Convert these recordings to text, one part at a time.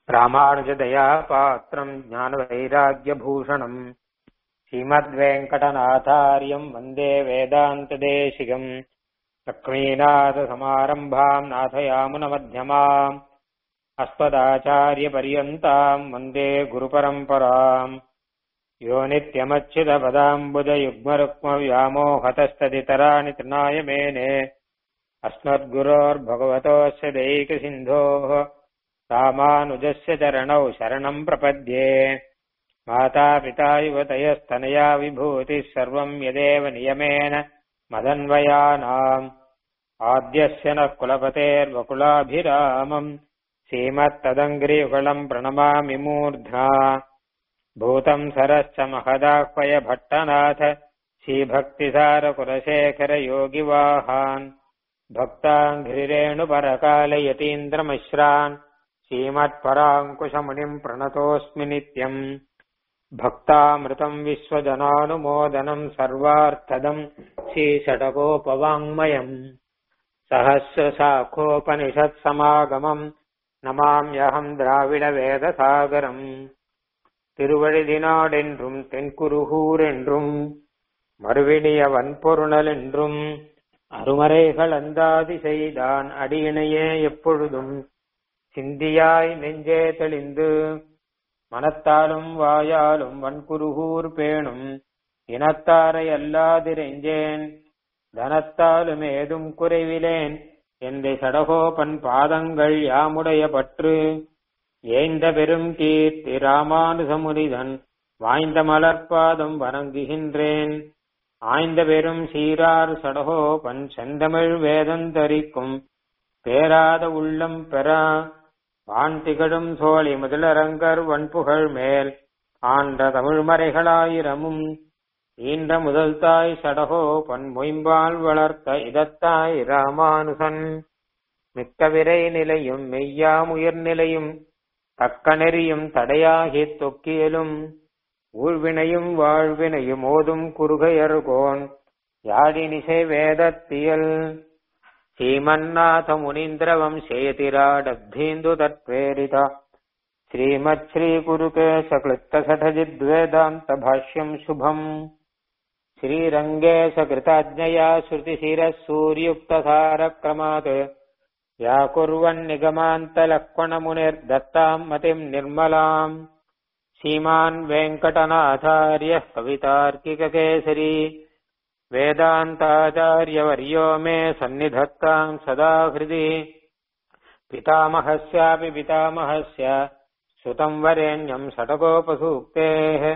ராமானுஜதயா பாத்திரம் ஞானவைராக்கியபூஷணம் ஸ்ரீமத்வேங்கடநாதாரியம் வந்தே வேதாந்ததேசிகம் லக்ஷ்மீநாதசமாரம்பாம் நாதயாமுனமध्यமாம் अस्मदाचार्यपर्यन्ताम् वन्दे गुरुपरम्पराम् यो नित्यमच्युतपदाम्बुजयुग्मरुक्मव्यामोहतस्तदितराणि तृणाय मेने अस्मद्गुरोर्भगवतोऽस्य दैकसिन्धोः रामानुजस्य चरणौ शरणम् प्रपद्ये मातापिता युवतयस्तनया विभूतिः सर्वम् यदेव नियमेन मदन्वयानाम् आद्यस्य नः कुलपतेर्वकुलाभिरामम् श्रीमत्तदङ्घ्रियुगलम् प्रणमामि मूर्ध्ना भूतम् सरश्च महदाह्वय भट्टनाथ श्रीभक्तिसारकुलशेखरयोगिवाहान् भक्ताङ्घ्रिरेणुपरकालयतीन्द्रमिश्रान् श्रीमत्पराङ्कुशमुनिम् प्रणतोऽस्मि नित्यम् भक्तामृतम् विश्वजनानुमोदनम् सर्वार्थदम् श्रीषटकोपवाङ्मयम् सहस्रशाखोपनिषत्समागमम् நமாம்யகம் திராவிட வேதசாகரம் திருவழுதினாடென்றும் தென்குருகூர் என்றும் மறுவினிய வன்பொருணல் என்றும் அருமறைகள் அந்தாதி செய்தான் அடியினையே எப்பொழுதும் சிந்தியாய் நெஞ்சே தெளிந்து மனத்தாலும் வாயாலும் வன்குருகூர் பேணும் இனத்தாரை அல்லாதிரெஞ்சேன் தனத்தாலும் ஏதும் குறைவிலேன் எந்த சடகோபன் பாதங்கள் யாமுடைய பற்று ஏய்ந்த பெரும் கீர்த்தி ராமானுசமுனிதன் வாய்ந்த மலர்பாதம் வணங்குகின்றேன் ஆய்ந்த பெரும் சீரார் சடகோபன் செந்தமிழ் வேதந்தரிக்கும் பேராத உள்ளம் பெறா வான் திகழும் சோழி முதலரங்கர் வன்புகழ் மேல் ஆண்ட தமிழ்மறைகளாயிரமும் ஈன்ற முதல் தாய் சடகோ பன் மொயம்பால் வளர்த்த இதத்தாய் ராமானுசன் மிக்க விரை நிலையும் மெய்யாமுயிர் நிலையும் தக்க நெறியும் தடையாகித் தொக்கியலும் ஊழ்வினையும் வாழ்வினையும் ஓதும் குறுகையர்கோன் யாழினிசை வேதத்தியல் ஸ்ரீமன்னாத முனீந்திரவம் சேதிராடப்தீந்து தத்வேரித ஸ்ரீமத் ஸ்ரீ குருகேச கிளுத்த சடஜித்வேதாந்த பாஷ்யம் சுபம் श्रीरङ्गेशकृताज्ञया श्रुतिशिरः सूर्युक्तसारक्रमात् व्याकुर्वन्निगमान्तलक्ष्मणमुनिर्दत्ताम् मतिम् निर्मलाम् श्रीमान् वेङ्कटनाथार्यः कवितार्किककेसरी वेदान्ताचार्यवर्यो मे सन्निधत्ताम् सदा हृदि पितामहस्यापि पितामहस्य सुतम् वरेण्यम् षटकोपसूक्तेः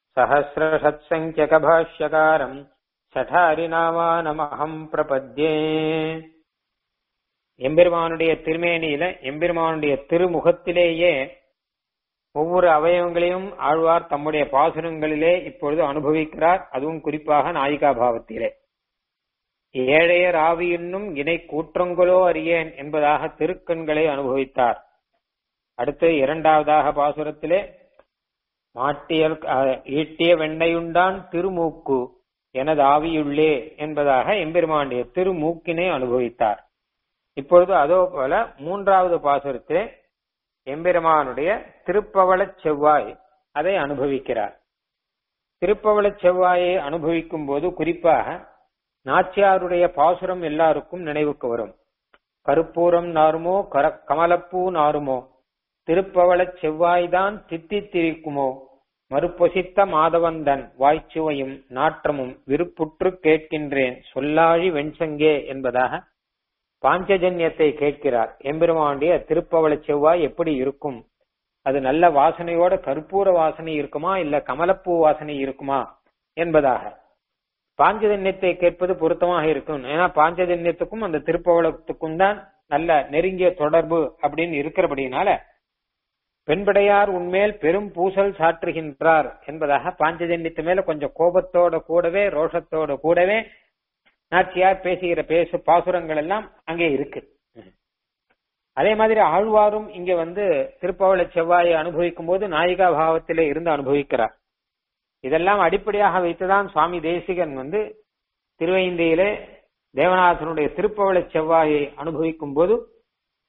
सहस्रषत्सङ्ख्यकभाष्यकारम् சட்டாரிநாமானமகம் பிரபத்யே எம்பெருமானுடைய திருமேனியில எம்பெருமானுடைய திருமுகத்திலேயே ஒவ்வொரு அவயவங்களையும் ஆழ்வார் தம்முடைய பாசுரங்களிலே இப்பொழுது அனுபவிக்கிறார் அதுவும் குறிப்பாக நாயிகா பாவத்திலே ஏழையர் ஆவியின்னும் இணை கூற்றங்களோ அறியேன் என்பதாக திருக்கண்களை அனுபவித்தார் அடுத்து இரண்டாவதாக பாசுரத்திலே மாட்டியல் ஈட்டிய வெண்ணையுண்டான் திருமூக்கு எனது ஆவியுள்ளே என்பதாக எம்பெருமானுடைய திருமூக்கினை அனுபவித்தார் இப்பொழுது அதோ போல மூன்றாவது பாசுரத்திலே எம்பெருமானுடைய திருப்பவளச் செவ்வாய் அதை அனுபவிக்கிறார் திருப்பவளச் செவ்வாயை அனுபவிக்கும் போது குறிப்பாக நாச்சியாருடைய பாசுரம் எல்லாருக்கும் நினைவுக்கு வரும் கருப்பூரம் நாருமோ கர கமலப்பூ நாருமோ திருப்பவளச் செவ்வாய்தான் தித்தித்திரிக்குமோ மறுபொசித்த மாதவந்தன் வாய்ச்சுவையும் நாற்றமும் விருப்புற்று கேட்கின்றேன் சொல்லாழி வெண்சங்கே என்பதாக பாஞ்சஜன்யத்தை கேட்கிறார் எம்பெருமானுடைய திருப்பவளச் செவ்வாய் எப்படி இருக்கும் அது நல்ல வாசனையோட கற்பூர வாசனை இருக்குமா இல்ல கமலப்பூ வாசனை இருக்குமா என்பதாக பாஞ்சஜன்யத்தை கேட்பது பொருத்தமாக இருக்கும் ஏன்னா பாஞ்சஜன்யத்துக்கும் அந்த திருப்பவளத்துக்கும் தான் நல்ல நெருங்கிய தொடர்பு அப்படின்னு இருக்கிறபடினால பெண்படையார் உன்மேல் பெரும் பூசல் சாற்றுகின்றார் என்பதாக பாஞ்சஜன்யத்து மேல கொஞ்சம் கோபத்தோட கூடவே ரோஷத்தோட கூடவே நாச்சியார் பேசுகிற பேசு பாசுரங்கள் எல்லாம் அங்கே இருக்கு அதே மாதிரி ஆழ்வாரும் இங்க வந்து திருப்பவள செவ்வாயை அனுபவிக்கும் போது நாயிகா பாவத்திலே இருந்து அனுபவிக்கிறார் இதெல்லாம் அடிப்படையாக வைத்துதான் சுவாமி தேசிகன் வந்து திருவைந்தையிலே தேவநாதனுடைய திருப்பவள செவ்வாயை அனுபவிக்கும் போது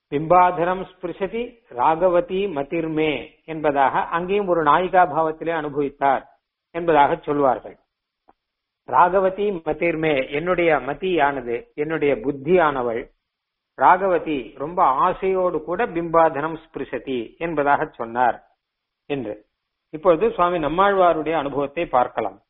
பிம்பாதரம் ஸ்பிருஷதி ராகவதி மதிர்மே என்பதாக அங்கேயும் ஒரு நாயிகா பாவத்திலே அனுபவித்தார் என்பதாக சொல்வார்கள் ராகவதி மதிர்மே என்னுடைய மதியானது என்னுடைய புத்தியானவள் ராகவதி ரொம்ப ஆசையோடு கூட பிம்பாதனம் ஸ்பிருஷதி என்பதாக சொன்னார் என்று இப்பொழுது சுவாமி நம்மாழ்வாருடைய அனுபவத்தை பார்க்கலாம்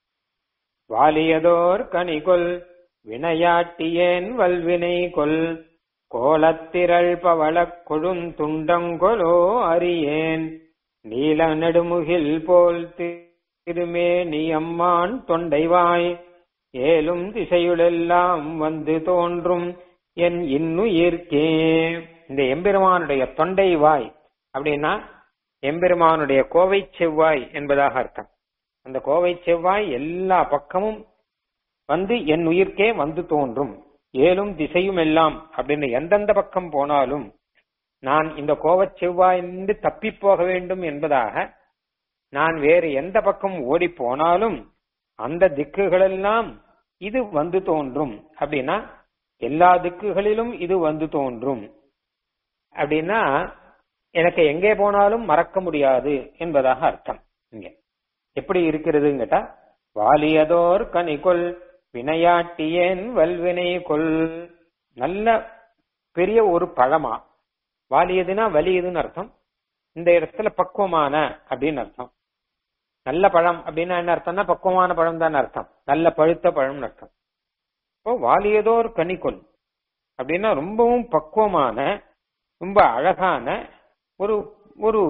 வாலியதோர் கனிகொல் வினையாட்டியேன் வல்வினை கொல் கோலத்திரள் பவளக் கொழுந்துண்டங்கொலோ அறியேன் நீல நெடுமுகில் போல் திருமே நீ அம்மான் தொண்டைவாய் ஏலும் திசையுளெல்லாம் வந்து தோன்றும் என் இன்னுயிர்க்கே இந்த எம்பெருமானுடைய தொண்டை வாய் அப்படின்னா எம்பெருமானுடைய கோவை செவ்வாய் என்பதாக அர்த்தம் அந்த கோவை செவ்வாய் எல்லா பக்கமும் வந்து என் உயிர்க்கே வந்து தோன்றும் ஏலும் திசையும் எல்லாம் அப்படின்னு எந்தெந்த பக்கம் போனாலும் நான் இந்த கோவச் செவ்வாயிலிருந்து தப்பி போக வேண்டும் என்பதாக நான் வேறு எந்த பக்கம் ஓடி போனாலும் அந்த திக்குகளெல்லாம் இது வந்து தோன்றும் அப்படின்னா எல்லா திக்குகளிலும் இது வந்து தோன்றும் அப்படின்னா எனக்கு எங்கே போனாலும் மறக்க முடியாது என்பதாக அர்த்தம் இங்க எப்படி இருக்கிறதுன்னு கேட்டா வாலியதோர் கனிகொல் வினையாட்டியேன் வல்வினை கொல் நல்ல பெரிய ஒரு பழமா வாலியதுன்னா வலியதுன்னு அர்த்தம் இந்த இடத்துல பக்குவமான அப்படின்னு அர்த்தம் நல்ல பழம் அப்படின்னா என்ன அர்த்தம்னா பக்குவமான பழம் தான் அர்த்தம் நல்ல பழுத்த பழம்னு அர்த்தம் இப்போ வாலியதோர் கனிக்கொல் அப்படின்னா ரொம்பவும் பக்குவமான ரொம்ப அழகான ஒரு ஒரு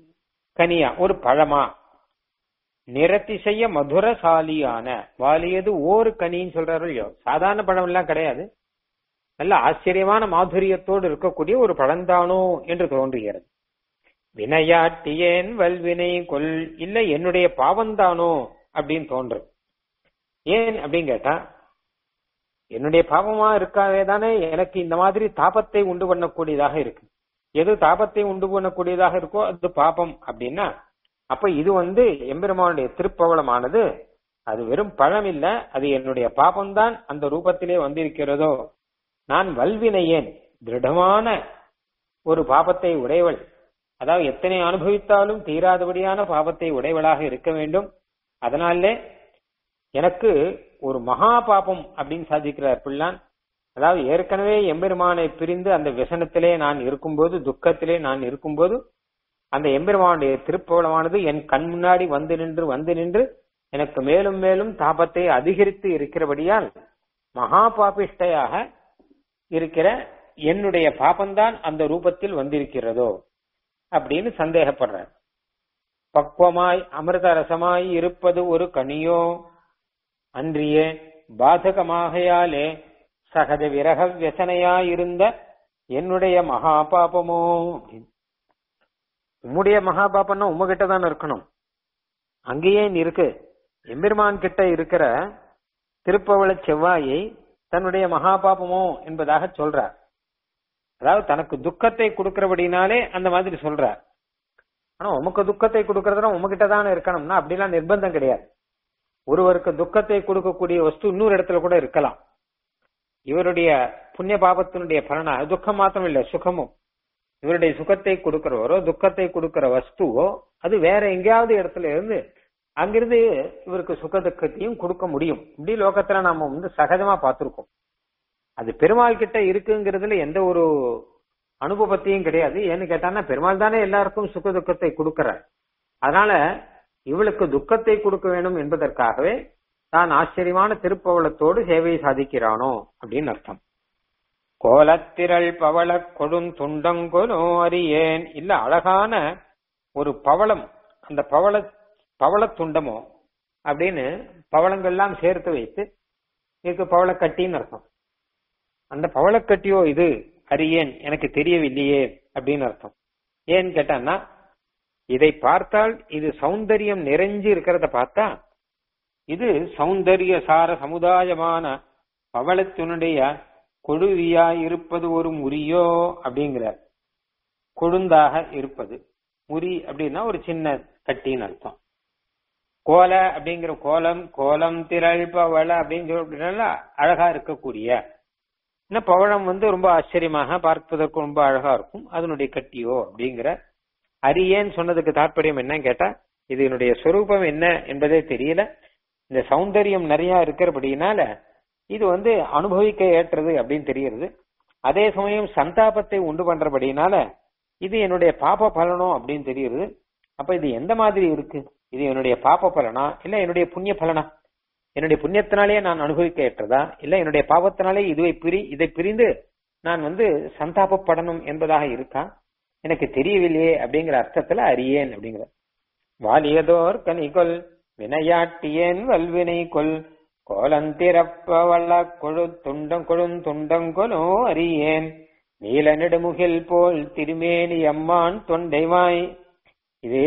கனியா ஒரு பழமா நிறத்திசைய மதுரசாலியான வாலியது ஓர் கனின்னு சொல்றாரு இல்லையோ சாதாரண பழம் எல்லாம் கிடையாது நல்ல ஆச்சரியமான மாதுரியத்தோடு இருக்கக்கூடிய ஒரு பழந்தானோ என்று தோன்றுகிறது வினையாட்டியேன் வல்வினை கொல் இல்ல என்னுடைய பாவந்தானோ அப்படின்னு தோன்று ஏன் அப்படின்னு கேட்டா என்னுடைய பாவமா இருக்காவே தானே எனக்கு இந்த மாதிரி தாபத்தை உண்டு பண்ணக்கூடியதாக இருக்கு எது தாபத்தை உண்டு பண்ணக்கூடியதாக இருக்கோ அது பாபம் அப்படின்னா அப்ப இது வந்து எம்பெருமானுடைய திருப்பவளமானது அது வெறும் பழம் இல்ல அது என்னுடைய பாபம்தான் அந்த ரூபத்திலே வந்திருக்கிறதோ நான் வல்வினையேன் திருடமான ஒரு பாபத்தை உடையவள் அதாவது எத்தனை அனுபவித்தாலும் தீராதபடியான பாபத்தை உடையவளாக இருக்க வேண்டும் அதனாலே எனக்கு ஒரு மகா பாபம் அப்படின்னு சாதிக்கிறார் பிள்ளான் அதாவது ஏற்கனவே எம்பெருமானை பிரிந்து அந்த விசனத்திலே நான் இருக்கும்போது துக்கத்திலே நான் இருக்கும்போது அந்த எம்பெருமானுடைய திருப்பவளமானது என் கண் முன்னாடி வந்து நின்று வந்து நின்று எனக்கு மேலும் மேலும் தாபத்தை அதிகரித்து இருக்கிறபடியால் மகா பாபிஷ்டையாக இருக்கிற என்னுடைய பாபம்தான் அந்த ரூபத்தில் வந்திருக்கிறதோ அப்படின்னு சந்தேகப்படுறார் பக்குவமாய் அமிர்த ரசமாய் இருப்பது ஒரு கனியோ அன்றியே பாதகமாகையாலே சகஜ விரக வியசனையாயிருந்த என்னுடைய மகா பாபமோ உம்முடைய மகா பாபம்னா உம்மகிட்ட தான் இருக்கணும் அங்கேயே நீ இருக்கு எம்பெருமான் கிட்ட இருக்கிற திருப்பவள செவ்வாயை தன்னுடைய மகா பாபமோ என்பதாக சொல்றார் அதாவது தனக்கு துக்கத்தை கொடுக்கிறபடினாலே அந்த மாதிரி சொல்றார் ஆனா உமக்கு துக்கத்தை கொடுக்கறதுனா உமகிட்ட தானே இருக்கணும்னா அப்படிலாம் நிர்பந்தம் கிடையாது ஒருவருக்கு துக்கத்தை கொடுக்கக்கூடிய வஸ்து இன்னொரு இடத்துல கூட இருக்கலாம் இவருடைய புண்ணிய பாபத்தினுடைய பலனா துக்கம் மாத்திரம் இல்ல சுகமும் இவருடைய சுகத்தை கொடுக்கிறவரோ துக்கத்தை கொடுக்கிற வஸ்துவோ அது வேற எங்கேயாவது இடத்துல இருந்து அங்கிருந்து இவருக்கு சுக துக்கத்தையும் கொடுக்க முடியும் இப்படி லோகத்துல நாம வந்து சகஜமா பார்த்திருக்கோம் அது பெருமாள் கிட்ட இருக்குங்கிறதுல எந்த ஒரு அனுபவத்தையும் கிடையாது ஏன்னு கேட்டான்னா பெருமாள் தானே எல்லாருக்கும் சுக துக்கத்தை கொடுக்கிறார் அதனால இவளுக்கு துக்கத்தை கொடுக்க வேண்டும் என்பதற்காகவே தான் ஆச்சரியமான திருப்பவளத்தோடு சேவை சாதிக்கிறானோ அப்படின்னு அர்த்தம் கோலத்திரள் பவள கொடும் துண்டங்கொனோ அறியேன் இல்ல அழகான ஒரு பவளம் அந்த பவள பவள துண்டமோ அப்படின்னு பவளங்கள்லாம் சேர்த்து வைத்து இதுக்கு பவளக்கட்டின்னு அர்த்தம் அந்த பவளக்கட்டியோ இது அறியேன் எனக்கு தெரியவில்லையே அப்படின்னு அர்த்தம் ஏன்னு கேட்டான்னா இதை பார்த்தால் இது சௌந்தரியம் நிறைஞ்சு இருக்கிறத பார்த்தா இது சௌந்தரிய சார சமுதாயமான பவளத்தினுடைய கொழுவியாய் இருப்பது ஒரு முறியோ அப்படிங்கிறார் கொழுந்தாக இருப்பது முறி அப்படின்னா ஒரு சின்ன கட்டின்னு அர்த்தம் கோல அப்படிங்கிற கோலம் கோலம் திரள் பவள அப்படின்னு சொல்ல அழகா இருக்கக்கூடிய இன்னும் பவழம் வந்து ரொம்ப ஆச்சரியமாக பார்ப்பதற்கு ரொம்ப அழகா இருக்கும் அதனுடைய கட்டியோ அப்படிங்கிற அரியேன்னு சொன்னதுக்கு தாற்பயம் என்னன்னு கேட்டா இது என்னுடைய சொரூபம் என்ன என்பதே தெரியல இந்த சௌந்தரியம் நிறைய இருக்கிறபடினால இது வந்து அனுபவிக்க ஏற்றது அப்படின்னு தெரிகிறது அதே சமயம் சந்தாபத்தை உண்டு பண்றபடினால இது என்னுடைய பாப பலனோ அப்படின்னு தெரியுது அப்ப இது எந்த மாதிரி இருக்கு இது என்னுடைய பாப பலனா இல்ல என்னுடைய புண்ணிய பலனா என்னுடைய புண்ணியத்தினாலே நான் அனுபவிக்க ஏற்றதா இல்ல என்னுடைய பாவத்தினாலே இதுவை பிரி இதை பிரிந்து நான் வந்து சந்தாபப்படணும் என்பதாக இருக்கா எனக்கு தெரியவில்லையே அப்படிங்கிற அர்த்தத்துல அறியேன் அப்படிங்கிற வாலியதோர் கனிகொல் வினையாட்டியேன் வல்வினை கொல் கோலந்திரப்ப வல்ல கொழு துண்டம் கொழுந்துண்டங்கொலோ அறியேன் நீல நெடுமுகில் போல் திருமேனி அம்மான் தொண்டைவாய் இது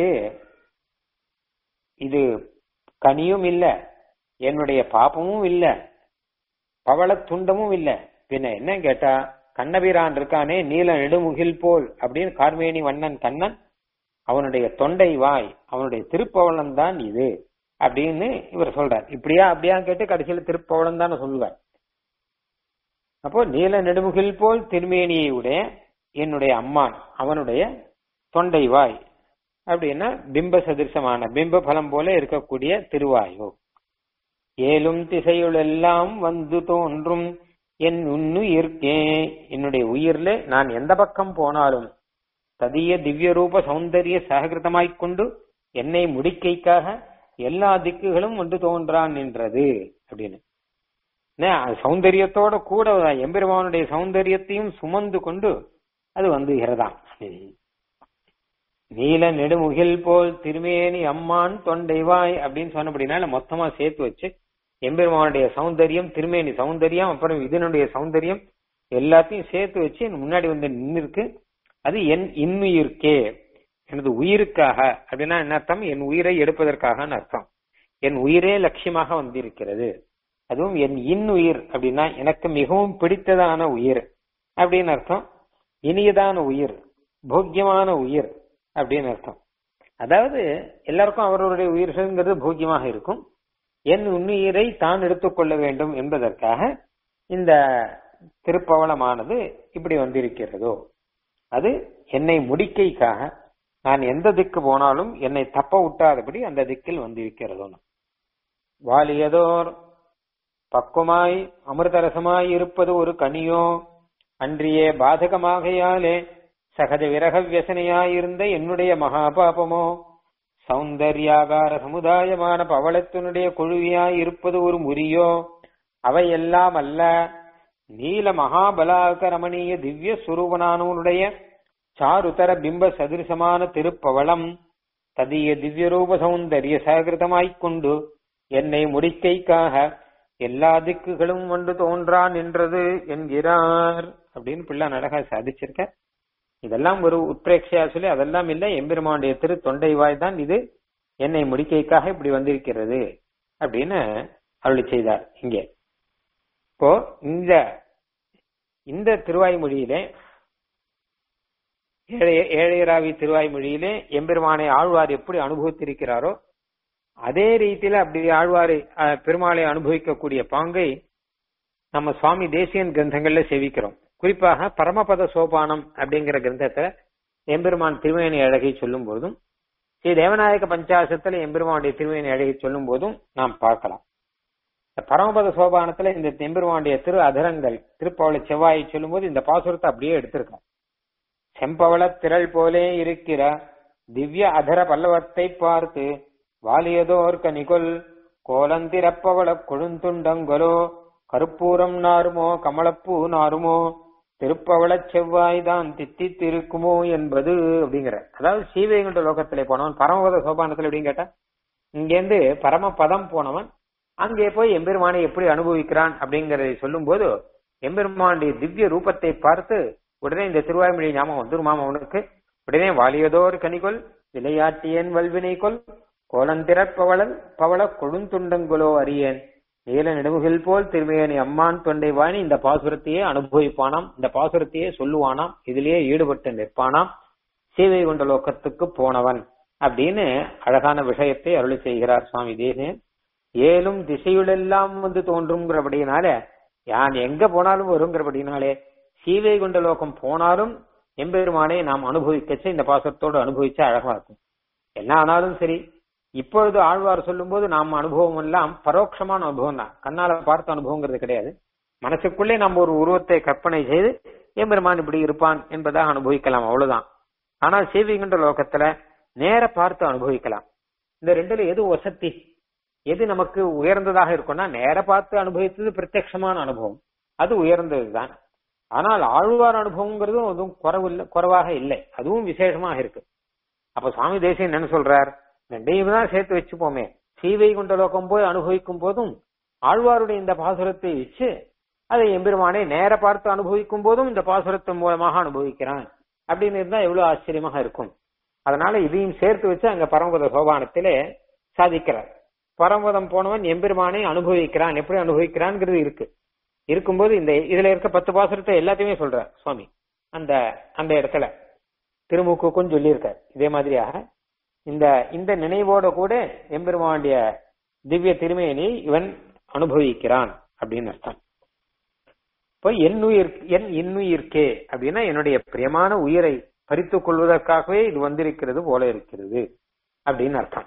இது கனியும் இல்ல என்னுடைய பாப்பமும் இல்ல பவள துண்டமும் இல்ல பின்ன என்ன கேட்டா கண்ணபிரான் இருக்கானே நீல நெடுமுகில் போல் அப்படின்னு கார்மேனி வண்ணன் கண்ணன் அவனுடைய தொண்டை வாய் அவனுடைய திருப்பவளம் தான் இது அப்படின்னு இவர் சொல்றார் இப்படியா அப்படியா கேட்டு கடைசியில திருப்பவளம் தான் சொல்லுவார் அப்போ நீல நெடுமுகில் போல் திருமேனியை உடைய என்னுடைய அம்மான் அவனுடைய தொண்டை வாய் அப்படின்னா பிம்ப சதிர்சமான பிம்ப பலம் போல இருக்கக்கூடிய திருவாயோ ஏலும் திசையுளெல்லாம் வந்து தோன்றும் என் உன்னுயிர்க்கே என்னுடைய உயிர்ல நான் எந்த பக்கம் போனாலும் ததிய திவ்ய ரூப சௌந்தரிய சககிருதமாய்க் கொண்டு என்னை முடிக்கைக்காக எல்லா திக்குகளும் வந்து தோன்றான் நின்றது அப்படின்னு சௌந்தரியத்தோட கூட எம்பெருமானுடைய சௌந்தரியத்தையும் சுமந்து கொண்டு அது வந்துகிறதாம் நீல நெடுமுகில் போல் திருமேனி அம்மான் தொண்டைவாய் அப்படின்னு சொன்னபடினால மொத்தமா சேர்த்து வச்சு எம்பெருமானுடைய சௌந்தரியம் திருமேனி சௌந்தரியம் அப்புறம் இதனுடைய சௌந்தரியம் எல்லாத்தையும் சேர்த்து வச்சு முன்னாடி வந்து நின்று இருக்கு அது என் இன்னுயிர்க்கே எனது உயிருக்காக அப்படின்னா என்ன அர்த்தம் என் உயிரை எடுப்பதற்காக அர்த்தம் என் உயிரே லட்சியமாக வந்திருக்கிறது அதுவும் என் இன்னுயிர் அப்படின்னா எனக்கு மிகவும் பிடித்ததான உயிர் அப்படின்னு அர்த்தம் இனியதான உயிர் போக்கியமான உயிர் அப்படின்னு அர்த்தம் அதாவது எல்லாருக்கும் அவர்களுடைய உயிர்கள்ங்கிறது போக்கியமாக இருக்கும் என் உன்னுயிரை தான் எடுத்துக்கொள்ள வேண்டும் என்பதற்காக இந்த திருப்பவளமானது இப்படி வந்திருக்கிறதோ அது என்னை முடிக்கைக்காக நான் எந்த திக்கு போனாலும் என்னை தப்ப விட்டாதபடி அந்த திக்கில் வந்திருக்கிறதோ வாலியதோர் பக்குமாய் அமிர்தரசமாய் இருப்பது ஒரு கனியோ அன்றியே பாதகமாகையாலே சகஜ விரக வியசனையாயிருந்த என்னுடைய மகாபாபமோ சௌந்தர்யாகார சமுதாயமான பவளத்தினுடைய கொழுவியாய் இருப்பது ஒரு முறியோ அவையெல்லாம் அல்ல நீல மகாபலாக ரமணீய திவ்ய சுரூபனானவனுடைய சாருதர பிம்ப சதிருசமான திருப்பவளம் ததிய திவ்யரூப சௌந்தரிய சகிருதமாய்க் கொண்டு என்னை முடிக்கைக்காக எல்லா திக்குகளும் ஒன்று தோன்றா நின்றது என்கிறார் அப்படின்னு பிள்ளை அழகா சாதிச்சிருக்க இதெல்லாம் ஒரு உத்பிரேட்சையா சொல்லி அதெல்லாம் இல்லை எம்பெருமானுடைய திரு தொண்டை வாய் தான் இது என்னை முடிக்கைக்காக இப்படி வந்திருக்கிறது அப்படின்னு அருளி செய்தார் இங்கே இப்போ இந்த இந்த திருவாய்மொழியிலே ஏழையராவி திருவாய்மொழியிலே எம்பெருமானை ஆழ்வார் எப்படி அனுபவித்திருக்கிறாரோ அதே ரீதியில அப்படி ஆழ்வாரை பெருமாளை அனுபவிக்கக்கூடிய பாங்கை நம்ம சுவாமி தேசியன் கிரந்தங்கள்ல சேவிக்கிறோம் குறிப்பாக பரமபத சோபானம் அப்படிங்கிற கிரந்தத்துல எம்பெருமான் திருவேணி அழகை சொல்லும் போதும் ஸ்ரீ தேவநாயக பஞ்சாசத்துல எம்பெருமானுடைய திருவேணி அழகை சொல்லும் போதும் நாம் பார்க்கலாம் பரமபத சோபானத்துல இந்த எம்பெருமானுடைய திரு அதரங்கள் திருப்பவள செவ்வாயை சொல்லும் போது இந்த பாசுரத்தை அப்படியே எடுத்திருக்கான் செம்பவள திரள் போலே இருக்கிற திவ்ய அதர பல்லவத்தை பார்த்து வாலியதோர் கனிகொல் கோலந்திரப்பவள கொழுந்துண்டங்கொலோ கருப்பூரம் நாருமோ கமலப்பூ நாருமோ திருப்பவள செவ்வாய் தான் தித்தித்திருக்குமோ என்பது அப்படிங்கிற அதாவது சீவைகுண்ட லோகத்திலே போனவன் பரமபத சோபானத்துல எப்படின்னு கேட்டா இங்கேருந்து பரமபதம் போனவன் அங்கே போய் எம்பெருமானை எப்படி அனுபவிக்கிறான் அப்படிங்கறதை சொல்லும் போது எம்பெருமானுடைய திவ்ய ரூபத்தை பார்த்து உடனே இந்த திருவாய்மொழி ஞாபகம் வந்துருமாம் அவனுக்கு உடனே வாலியதோர் கனிகொல் விளையாட்டியன் வல்வினை கொல் கோலந்திரப்பவளல் பவள கொழுந்துண்டங்குலோ அறியேன் நீல நெடுமுகில் போல் திருமையனி அம்மான் தொண்டை வாணி இந்த பாசுரத்தையே அனுபவிப்பானாம் இந்த பாசுரத்தையே சொல்லுவானாம் இதிலேயே ஈடுபட்டு நிற்பானாம் சீவை கொண்ட லோகத்துக்கு போனவன் அப்படின்னு அழகான விஷயத்தை அருளி செய்கிறார் சுவாமி தேசியன் ஏலும் திசையுளெல்லாம் வந்து தோன்றுங்கிறபடினால யான் எங்க போனாலும் வருங்கிறபடினாலே சீவை குண்ட லோகம் போனாலும் எம்பெருமானை நாம் அனுபவிக்கச்சு இந்த பாசுரத்தோடு அனுபவிச்சா அழகா இருக்கும் என்ன ஆனாலும் சரி இப்பொழுது ஆழ்வார் சொல்லும்போது நாம் அனுபவம் எல்லாம் பரோட்சமான அனுபவம் தான் கண்ணால பார்த்த அனுபவங்கிறது கிடையாது மனசுக்குள்ளே நம்ம ஒரு உருவத்தை கற்பனை செய்து எம்பெருமான் இப்படி இருப்பான் என்பதாக அனுபவிக்கலாம் அவ்வளவுதான் ஆனால் சீவிகின்ற லோகத்துல நேர பார்த்து அனுபவிக்கலாம் இந்த ரெண்டுல எது வசத்தி எது நமக்கு உயர்ந்ததாக இருக்கும்னா நேர பார்த்து அனுபவித்தது பிரத்யட்சமான அனுபவம் அது உயர்ந்ததுதான் ஆனால் ஆழ்வார் அனுபவங்கிறதும் அதுவும் குறவில்லை குறைவாக இல்லை அதுவும் விசேஷமாக இருக்கு அப்ப சுவாமி தேசியன் என்ன சொல்றார் ரெண்டையும் தான் சேர்த்து வச்சுப்போமே சீவை கொண்ட லோகம் போய் அனுபவிக்கும் போதும் ஆழ்வாருடைய இந்த பாசுரத்தை வச்சு அதை எம்பெருமானை நேர பார்த்து அனுபவிக்கும் போதும் இந்த பாசுரத்தின் மூலமாக அனுபவிக்கிறான் அப்படின்னு இருந்தா எவ்வளவு ஆச்சரியமாக இருக்கும் அதனால இதையும் சேர்த்து வச்சு அங்க பரமபத சோபானத்திலே சாதிக்கிறார் பரமபதம் போனவன் எம்பெருமானை அனுபவிக்கிறான் எப்படி அனுபவிக்கிறான்ங்கிறது இருக்கு இருக்கும்போது இந்த இதுல இருக்க பத்து பாசுரத்தை எல்லாத்தையுமே சொல்றார் சுவாமி அந்த அந்த இடத்துல திருமுக்குக்கும் சொல்லியிருக்கார் இதே மாதிரியாக இந்த இந்த நினைவோட கூட எம்பெருமானுடைய திவ்ய திருமேனி இவன் அனுபவிக்கிறான் அப்படின்னு அர்த்தம் இப்போ என் உயிர் என் இன்னுயிர்க்கே அப்படின்னா என்னுடைய பிரியமான உயிரை பறித்துக் கொள்வதற்காகவே இது வந்திருக்கிறது போல இருக்கிறது அப்படின்னு அர்த்தம்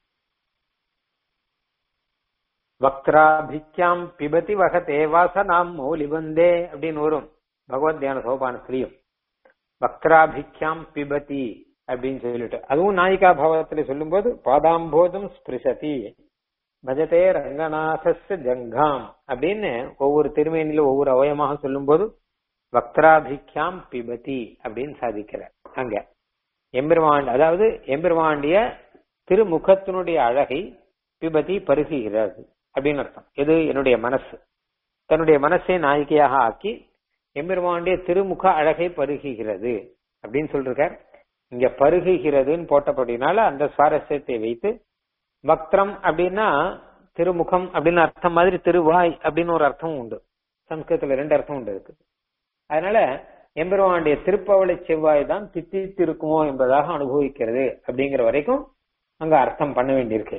வக்திராபிக்யாம் பிபதி வகதே வாசனாம் மௌலிபந்தே அப்படின்னு வரும் பகவத் தியான சோபானத்திலையும் வக்திராபிக்யாம் பிபதி அப்படின்னு சொல்லிட்டு அதுவும் நாயிகா பாவத்துல சொல்லும்போது பாதாம்போதம் ஸ்பிருசதி பஜதே ரங்கநாதஸ்ய ஜங்காம் அப்படின்னு ஒவ்வொரு திருமேனில ஒவ்வொரு அவயமாக சொல்லும்போது வக்திராபிக்யாம் பிபதி அப்படின்னு சாதிக்கிறார் அங்க எம்பெருமான் அதாவது எம்பெருமாண்டிய திருமுகத்தினுடைய அழகை பிபதி பருகுகிறது அப்படின்னு அர்த்தம் இது என்னுடைய மனசு தன்னுடைய மனசை நாயிகையாக ஆக்கி எம்பெருமானுடைய திருமுக அழகை பருகுகிறது அப்படின்னு சொல்லிருக்கார் இங்க பருகுகிறதுன்னு போட்டபடினால அந்த சுவாரஸ்யத்தை வைத்து பக்திரம் அப்படின்னா திருமுகம் அப்படின்னு அர்த்தம் மாதிரி திருவாய் அப்படின்னு ஒரு அர்த்தமும் உண்டு சம்ஸ்கிருதத்துல ரெண்டு அர்த்தம் உண்டு இருக்கு அதனால எம்பெருமானுடைய திருப்பவளை செவ்வாய் தான் தித்தித்து இருக்குமோ என்பதாக அனுபவிக்கிறது அப்படிங்கிற வரைக்கும் அங்க அர்த்தம் பண்ண வேண்டியிருக்கு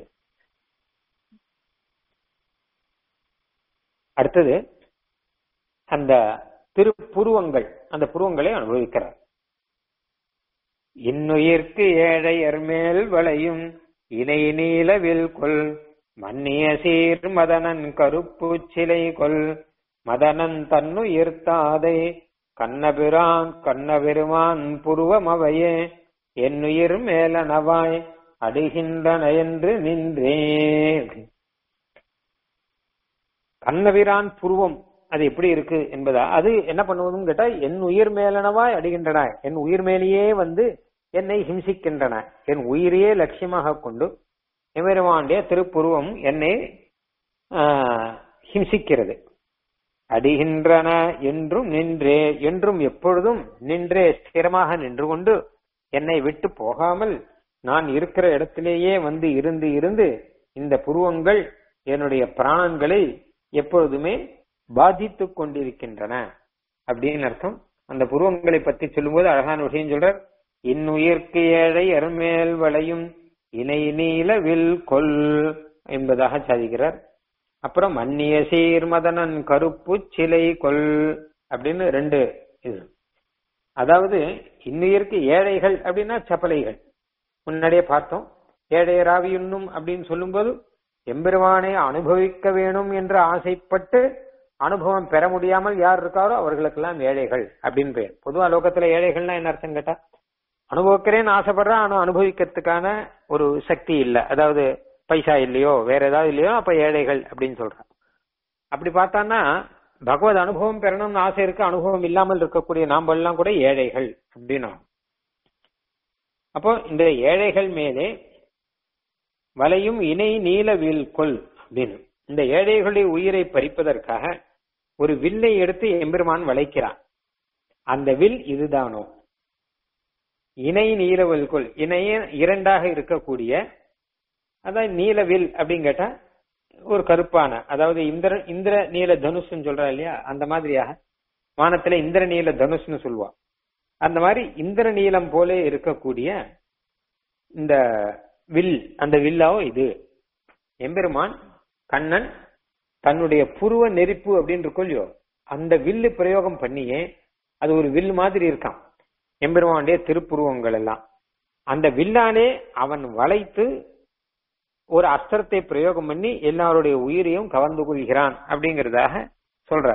அடுத்தது அந்த திருப்புருவங்கள் அந்த புருவங்களை அனுபவிக்கிறார் இன்னுயிர்க்கு ஏழையர் மேல் வளையும் இணை நீலவில் கொல் மன்னிய சீர் மதனன் கருப்பு சிலை கொல் மதனன் தன்னுயிர்த்தாதை கண்ணபிரான் கண்ணபெருமான் புருவம் அவையே என்னுயிர் மேலனவாய் அடிகின்றன என்று நின்றே கண்ணபிரான் புருவம் அது எப்படி இருக்கு என்பதா அது என்ன பண்ணுவதுன்னு கேட்டா என் உயிர் மேலனவாய் அடிகின்றன என் உயிர் மேலேயே வந்து என்னை ஹிம்சிக்கின்றன என் உயிரையே லட்சியமாக கொண்டு எம்பெருமானுடைய திருப்புருவம் என்னை ஹிம்சிக்கிறது அடிகின்றன என்றும் நின்றே என்றும் எப்பொழுதும் நின்றே ஸ்திரமாக நின்று கொண்டு என்னை விட்டு போகாமல் நான் இருக்கிற இடத்திலேயே வந்து இருந்து இருந்து இந்த புருவங்கள் என்னுடைய பிராணங்களை எப்பொழுதுமே பாதித்துக் கொண்டிருக்கின்றன அப்படின்னு அர்த்தம் அந்த புருவங்களை பத்தி சொல்லும்போது அழகான விஷயம் சொல்றார் இன்னுயிர்க்கு ஏழை அருமேல் வளையும் இணை நீல வில் கொல் என்பதாக சாதிக்கிறார் அப்புறம் மன்னிய சீர்மதனன் கருப்பு சிலை கொல் அப்படின்னு ரெண்டு இது அதாவது இன்னுயிருக்கு ஏழைகள் அப்படின்னா சப்பலைகள் முன்னாடியே பார்த்தோம் ஏழையராவியுண்ணும் அப்படின்னு சொல்லும்போது எம்பெருமானை அனுபவிக்க வேணும் என்று ஆசைப்பட்டு அனுபவம் பெற முடியாமல் யார் இருக்காரோ அவர்களுக்கெல்லாம் ஏழைகள் அப்படின்னு பேர் பொதுவா லோகத்துல ஏழைகள்னா என்ன அர்த்தம் கேட்டா அனுபவிக்கிறேன்னு ஆசைப்படுறான் ஆனா அனுபவிக்கிறதுக்கான ஒரு சக்தி இல்ல அதாவது பைசா இல்லையோ வேற ஏதாவது இல்லையோ அப்ப ஏழைகள் அப்படின்னு சொல்றான் அப்படி பார்த்தான்னா பகவத் அனுபவம் பெறணும்னு ஆசை இருக்கு அனுபவம் இல்லாமல் இருக்கக்கூடிய நாம் எல்லாம் கூட ஏழைகள் அப்படின்னு அப்போ இந்த ஏழைகள் மேலே வலையும் இணை நீல வில் கொல் அப்படின்னு இந்த ஏழைகளுடைய உயிரை பறிப்பதற்காக ஒரு வில்லை எடுத்து எம்பெருமான் வளைக்கிறான் அந்த வில் இதுதானோ இணை நீலவில் கொல் இணைய இரண்டாக இருக்கக்கூடிய அதான் நீலவில் அப்படின்னு கேட்டா ஒரு கருப்பான அதாவது இந்திர இந்திர நீல தனுஷ்னு சொல்றா இல்லையா அந்த மாதிரியாக வானத்துல இந்திர நீல தனுஷ்னு சொல்லுவா அந்த மாதிரி இந்திர நீலம் போல இருக்கக்கூடிய இந்த வில் அந்த வில்லாவோ இது எம்பெருமான் கண்ணன் தன்னுடைய புருவ நெருப்பு அப்படின்னு இருக்கும் இல்லையோ அந்த வில்லு பிரயோகம் பண்ணியே அது ஒரு வில் மாதிரி இருக்கான் எம்பெருமானுடைய திருப்புருவங்கள் எல்லாம் அந்த வில்லாலே அவன் வளைத்து ஒரு அஸ்திரத்தை பிரயோகம் பண்ணி எல்லாருடைய உயிரையும் கவர்ந்து கொள்கிறான் அப்படிங்கறதாக சொல்ற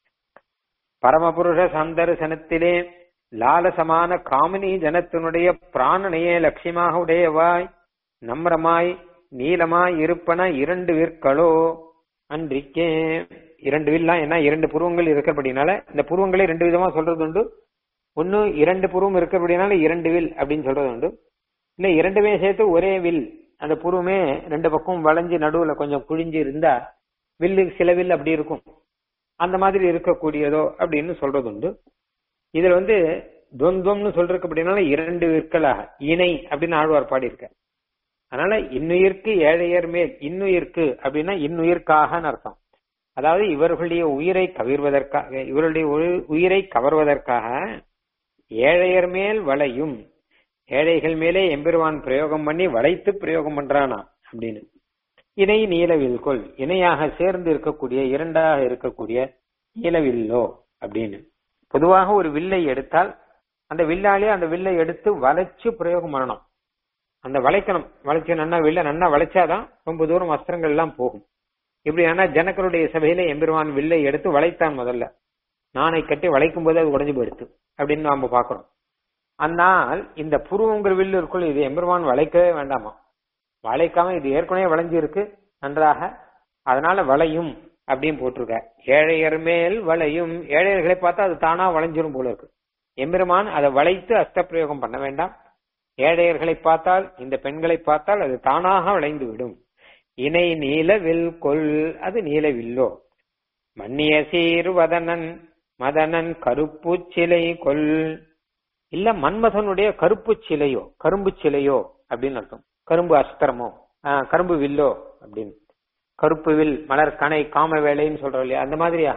பரமபுருஷ சந்தர்சனத்திலே லாலசமான காமினி ஜனத்தினுடைய பிராணனையே லட்சியமாக உடையவாய் நம்ரமாய் நீலமாய் இருப்பன இரண்டு விற்களோ அன்றிக்கே இரண்டு வில்லாம் என்ன இரண்டு புருவங்கள் இருக்கிறபடினால இந்த புருவங்களே ரெண்டு விதமா சொல்றது உண்டு ஒன்னு இரண்டு புருவம் இருக்கிறபடினால இரண்டு வில் அப்படின்னு சொல்றது உண்டு இல்ல இரண்டுமே சேர்த்து ஒரே வில் அந்த புருவமே ரெண்டு பக்கம் வளைஞ்சு நடுவுல கொஞ்சம் குழிஞ்சு இருந்தா வில்லு சில வில் அப்படி இருக்கும் அந்த மாதிரி இருக்கக்கூடியதோ அப்படின்னு சொல்றது உண்டு இதுல வந்து துவந்தம்னு சொல்றதுக்கு அப்படின்னால இரண்டு விற்களாக இணை அப்படின்னு ஆழ்வார் பாடியிருக்க அதனால இன்னுயிர்க்கு ஏழையர் மேல் இன்னுயிர்க்கு அப்படின்னா இன்னுயிர்க்காகன்னு அர்த்தம் அதாவது இவர்களுடைய உயிரை கவிர்வதற்காக இவருடைய உயி- உயிரை கவர்வதற்காக ஏழையர் மேல் வளையும் ஏழைகள் மேலே எம்பெருவான் பிரயோகம் பண்ணி வளைத்து பிரயோகம் பண்றானா அப்படின்னு இணை நீலவில்கொள் இணையாக சேர்ந்து இருக்கக்கூடிய இரண்டாக இருக்கக்கூடிய நீலவில்லோ அப்படின்னு பொதுவாக ஒரு வில்லை எடுத்தால் அந்த வில்லாலே அந்த வில்லை எடுத்து வளைச்சு பிரயோகம் பண்ணணும் அந்த வளைக்கணும் வளைச்சு நன்னா வில்ல நன்னா வளைச்சாதான் ரொம்ப தூரம் அஸ்திரங்கள் எல்லாம் போகும் இப்படி ஆனா ஜனக்கருடைய சபையில எம்பெருமான் வில்லை எடுத்து வளைத்தான் முதல்ல நானை கட்டி வளைக்கும் போது அது உடைஞ்சு போயிடுத்து அப்படின்னு நாம பாக்குறோம் ஆனால் இந்த புருவங்கிற வில்லு இருக்குள்ள இது எம்பெருமான் வளைக்கவே வேண்டாமா வளைக்காம இது ஏற்கனவே வளைஞ்சு இருக்கு நன்றாக அதனால வளையும் அப்படின்னு போட்டிருக்க ஏழையர் மேல் வளையும் ஏழையர்களை பார்த்தா அது தானா வளைஞ்சிரும் போல இருக்கு எம்பெருமான் அதை வளைத்து அஸ்தப்பிரயோகம் பண்ண வேண்டாம் ஏழையர்களை பார்த்தால் இந்த பெண்களை பார்த்தால் அது தானாக வளைந்து விடும் இணை நீல வில் கொல் அது நீல வில்லோ மன்னிய சீர் வதனன் மதனன் கருப்பு சிலை கொல் இல்ல மன்மதனுடைய கருப்பு சிலையோ கரும்பு சிலையோ அப்படின்னு அர்த்தம் கரும்பு அஸ்திரமோ ஆஹ், கரும்பு வில்லோ அப்படின்னு கருப்பு வில் மலர் கணை காம வேலைன்னு சொல்றோம் இல்லையா அந்த மாதிரியாக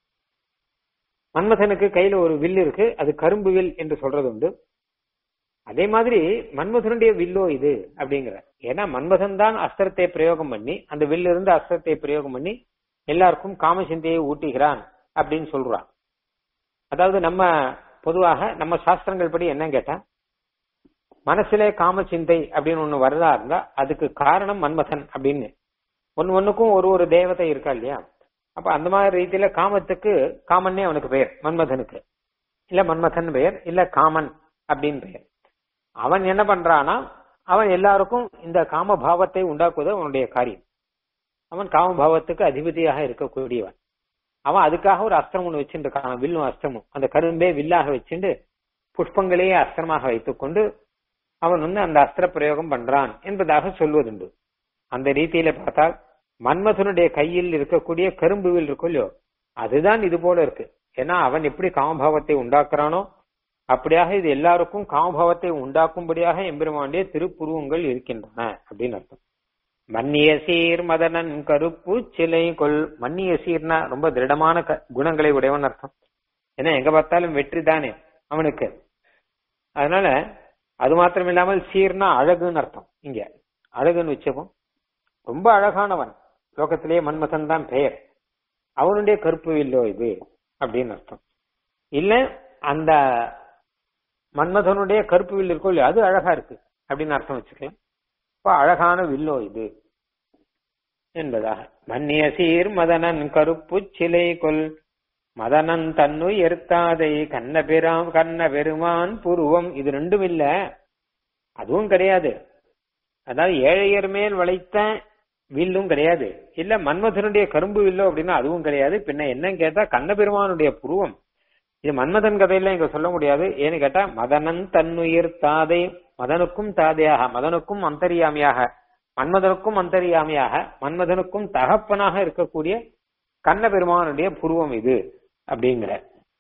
மன்மதனுக்கு கையில ஒரு வில் இருக்கு அது கரும்பு வில் என்று சொல்றது உண்டு அதே மாதிரி மன்மதனுடைய வில்லோ இது அப்படிங்கிற ஏன்னா மன்மதன் தான் அஸ்திரத்தை பிரயோகம் பண்ணி அந்த வில்லு இருந்து அஸ்திரத்தை பிரயோகம் பண்ணி எல்லாருக்கும் காமசிந்தையை ஊட்டுகிறான் அப்படின்னு சொல்றான் அதாவது நம்ம பொதுவாக நம்ம சாஸ்திரங்கள் படி என்ன கேட்டா மனசுல காமசிந்தை அப்படின்னு ஒண்ணு வரதா இருந்தா அதுக்கு காரணம் மன்மதன் அப்படின்னு ஒன்னு ஒண்ணுக்கும் ஒரு ஒரு தேவதை இருக்கா இல்லையா அப்ப அந்த மாதிரி ரீதியில காமத்துக்கு காமன்னே அவனுக்கு பெயர் மன்மதனுக்கு இல்ல மன்மதன் பெயர் இல்ல காமன் அப்படின்னு பெயர் அவன் என்ன பண்றானா அவன் எல்லாருக்கும் இந்த காம பாவத்தை உண்டாக்குவது அவனுடைய காரியம் அவன் காமபாவத்துக்கு அதிபதியாக இருக்கக்கூடியவன் அவன் அதுக்காக ஒரு அஸ்திரம் ஒண்ணு வச்சுட்டு இருக்கான் வில்லும் அஸ்திரமும் அந்த கரும்பே வில்லாக வச்சுட்டு புஷ்பங்களையே அஸ்திரமாக வைத்துக்கொண்டு அவன் வந்து அந்த அஸ்திர பிரயோகம் பண்றான் என்பதாக சொல்வதுண்டு அந்த ரீதியில பார்த்தால் மன்மதனுடைய கையில் இருக்கக்கூடிய கரும்பு வில் இருக்கும் இல்லையோ அதுதான் இது போல இருக்கு ஏன்னா அவன் எப்படி காமபாவத்தை உண்டாக்குறானோ அப்படியாக இது எல்லாருக்கும் காமபாவத்தை உண்டாக்கும்படியாக எம்பெருமானுடைய திருப்புருவங்கள் இருக்கின்றன அப்படின்னு அர்த்தம் மன்னிய சீர் மதனன் கருப்பு சிலை கொல் மன்னிய சீர்னா ரொம்ப திருடமான க- குணங்களை உடையவன் அர்த்தம் ஏன்னா எங்க பார்த்தாலும் வெற்றி தானே அவனுக்கு அதனால அது மாத்திரம் இல்லாமல் சீர்னா அழகுன்னு அர்த்தம் இங்க அழகுன்னு வச்சுப்போம் ரொம்ப அழகானவன் லோகத்திலேயே மன்மதன் தான் பெயர் அவனுடைய கருப்பு வில்லோ இது அப்படின்னு அர்த்தம் இல்ல அந்த மன்மதனுடைய கருப்பு வில் இருக்கோ இல்லையோ அது அழகா இருக்கு அப்படின்னு அர்த்தம் வச்சுக்கலாம் இப்ப அழகான வில்லோ இது என்பதாக மன்னிய சீர் மதனன் கருப்பு சிலை கொல் மதனன் தன்னு எருத்தாதை கண்ண பெறாம் கண்ண பெருமான் புருவம் இது ரெண்டும் இல்ல அதுவும் கிடையாது அதாவது ஏழையர் மேல் வளைத்த வில்லும் கிடையாது இல்ல மன்மதனுடைய கரும்பு வில்லோ அப்படின்னா அதுவும் கிடையாது பின்ன என்னன்னு கேட்டா கண்ணபெருமானுடைய புருவம் இது மன்மதன் கதையில இங்க சொல்ல முடியாது ஏன்னு கேட்டா மதனன் தன்னுயிர் தாதை மதனுக்கும் தாதையாக மதனுக்கும் அந்தரியாமியாக மன்மதனுக்கும் அந்தரியாமியாக மன்மதனுக்கும் தகப்பனாக இருக்கக்கூடிய கண்ண பெருமானுடைய புருவம் இது அப்படிங்கிற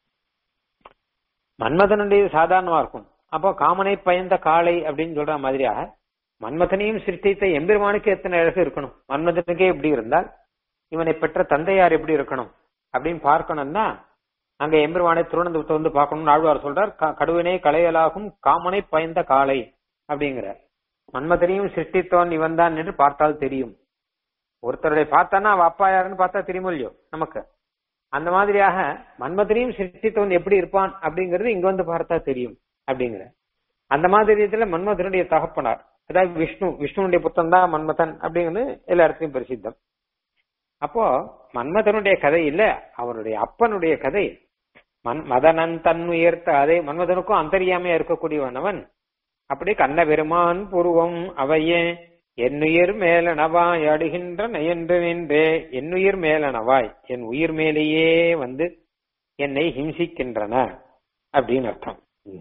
மன்மதனுடைய சாதாரணமா இருக்கும் அப்போ காமனை பயந்த காளை அப்படின்னு சொல்ற மாதிரியாக மன்மதனையும் சிருஷ்டித்த எம்பெருமானுக்கு எத்தனை அழகு இருக்கணும் மன்மதனுக்கே எப்படி இருந்தால் இவனை பெற்ற தந்தையார் எப்படி இருக்கணும் அப்படின்னு பார்க்கணும்னா அங்க எம்பெருமானை திருவனந்தபுரத்தை வந்து பார்க்கணும்னு ஆழ்வார் சொல்றார் க- கடுவினை களையலாகும் காமனை பயந்த காளை அப்படிங்கிற மன்மதனையும் சிருஷ்டித்தவன் இவன் தான் என்று பார்த்தால் தெரியும் ஒருத்தருடைய பார்த்தானா அவ அப்பா யாருன்னு பார்த்தா தெரியுமோ இல்லையோ நமக்கு அந்த மாதிரியாக மன்மதனையும் சிருஷ்டித்தவன் எப்படி இருப்பான் அப்படிங்கிறது இங்க வந்து பார்த்தா தெரியும் அப்படிங்கிற அந்த மாதிரி இதுல மன்மதனுடைய தகப்பனார் அதாவது விஷ்ணு விஷ்ணுனுடைய புத்தன் தான் மன்மதன் அப்படிங்கிறது எல்லா இடத்துலயும் பிரசித்தம் அப்போ மன்மதனுடைய கதை இல்ல அவருடைய அப்பனுடைய கதை மன் மதனன் தன் உயர்த்த அதே மன்மதனுக்கும் அந்தரியாமையா இருக்கக்கூடியவனவன் அப்படி கண்ண பெருமான் புருவம் அவையே என்னுயிர் மேலனவாய் அடுகின்ற நயன்று நின்றே என்னுயிர் மேலனவாய் என் உயிர் மேலேயே வந்து என்னை ஹிம்சிக்கின்றன அப்படின்னு அர்த்தம்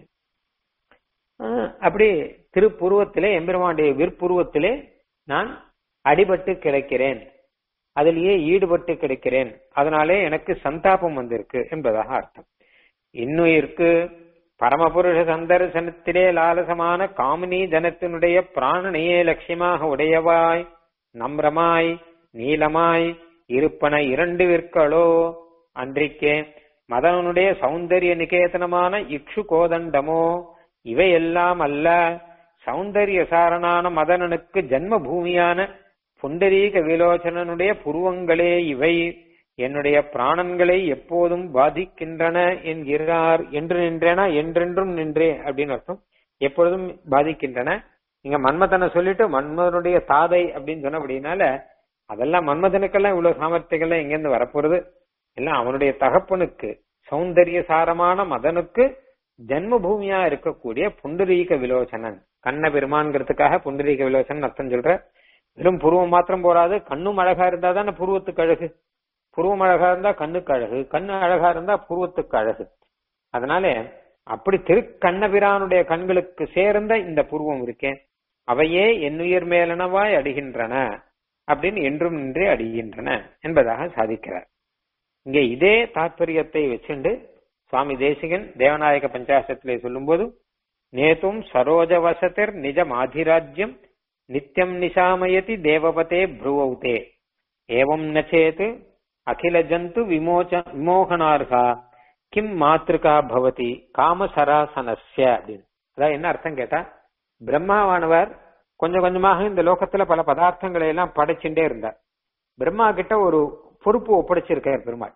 ஆஹ் அப்படி திருப்புருவத்திலே எம்பெருமானுடைய விற்புருவத்திலே நான் அடிபட்டு கிடக்கிறேன் அதிலேயே ஈடுபட்டு கிடக்கிறேன் அதனாலே எனக்கு சந்தாபம் வந்திருக்கு என்பதாக அர்த்தம் இன்னுயிருக்கு பரமபுருஷ சந்தர்சனத்திலே லாலசமான காமினி ஜனத்தினுடைய பிராணனையே லட்சியமாக உடையவாய் நம்ரமாய் நீலமாய் இருப்பன இரண்டு விற்களோ அன்றிக்கே மதனுடைய சௌந்தரிய நிகேதனமான இக்ஷு கோதண்டமோ இவையெல்லாம் அல்ல சௌந்தரிய சாரணான மதனனுக்கு ஜன்ம பூமியான புண்டரீக விலோச்சனனுடைய புருவங்களே இவை என்னுடைய பிராணன்களை எப்போதும் பாதிக்கின்றன என்கிறார் என்று நின்றேனா என்றென்றும் நின்றே அப்படின்னு அர்த்தம் எப்பொழுதும் பாதிக்கின்றன நீங்க மன்மதனை சொல்லிட்டு மன்மதனுடைய தாதை அப்படின்னு சொன்ன அப்படின்னால அதெல்லாம் மன்மதனுக்கெல்லாம் இவ்வளவு சாமர்த்தியங்கள்லாம் எங்கிருந்து வரப்போறது எல்லாம் அவனுடைய தகப்பனுக்கு சௌந்தரிய சாரமான மதனுக்கு ஜன்ம பூமியா இருக்கக்கூடிய புண்டரீக விலோச்சனன் கண்ண பெருமான்கிறதுக்காக புண்டரீக விலோச்சனன் அர்த்தம் சொல்ற வெறும் புருவம் மாத்திரம் போறாது கண்ணும் அழகா இருந்தா தானே புருவத்துக்கு அழகு புருவம் அழகா இருந்தா கண்ணுக்கு அழகு கண்ணு அழகா இருந்தா புருவத்துக்கு அழகு அதனால அப்படி திருக்கண்ணபிரானுடைய கண்களுக்கு சேர்ந்த இந்த புருவம் இருக்கேன் அவையே என்னுயிர் மேலனவாய் அடிகின்றன அப்படின்னு என்றும் நின்றே அடிகின்றன என்பதாக சாதிக்கிறார் இங்க இதே தாத்பரியத்தை வச்சுண்டு சுவாமி தேசிகன் தேவநாயக பஞ்சாசத்திலே சொல்லும்போது நேத்தும் சரோஜவசத்திர் நிஜம் ஆதிராஜ்யம் நித்தியம் நிஷாமயதி தேவபதே ப்ருவௌதே ஏவம் நச்சேத் அகில ஜந்து விமோச்ச விமோகனார்கா கிம் மாத்திருக்கா பவதி காமசராசனஸ்ய அப்படின்னு அதான் என்ன அர்த்தம் கேட்டா பிரம்மாவானவர் கொஞ்சம் கொஞ்சமாக இந்த லோகத்துல பல பதார்த்தங்களை எல்லாம் படைச்சுட்டே இருந்தார் பிரம்மா கிட்ட ஒரு பொறுப்பு ஒப்படைச்சிருக்கார் பெருமாள்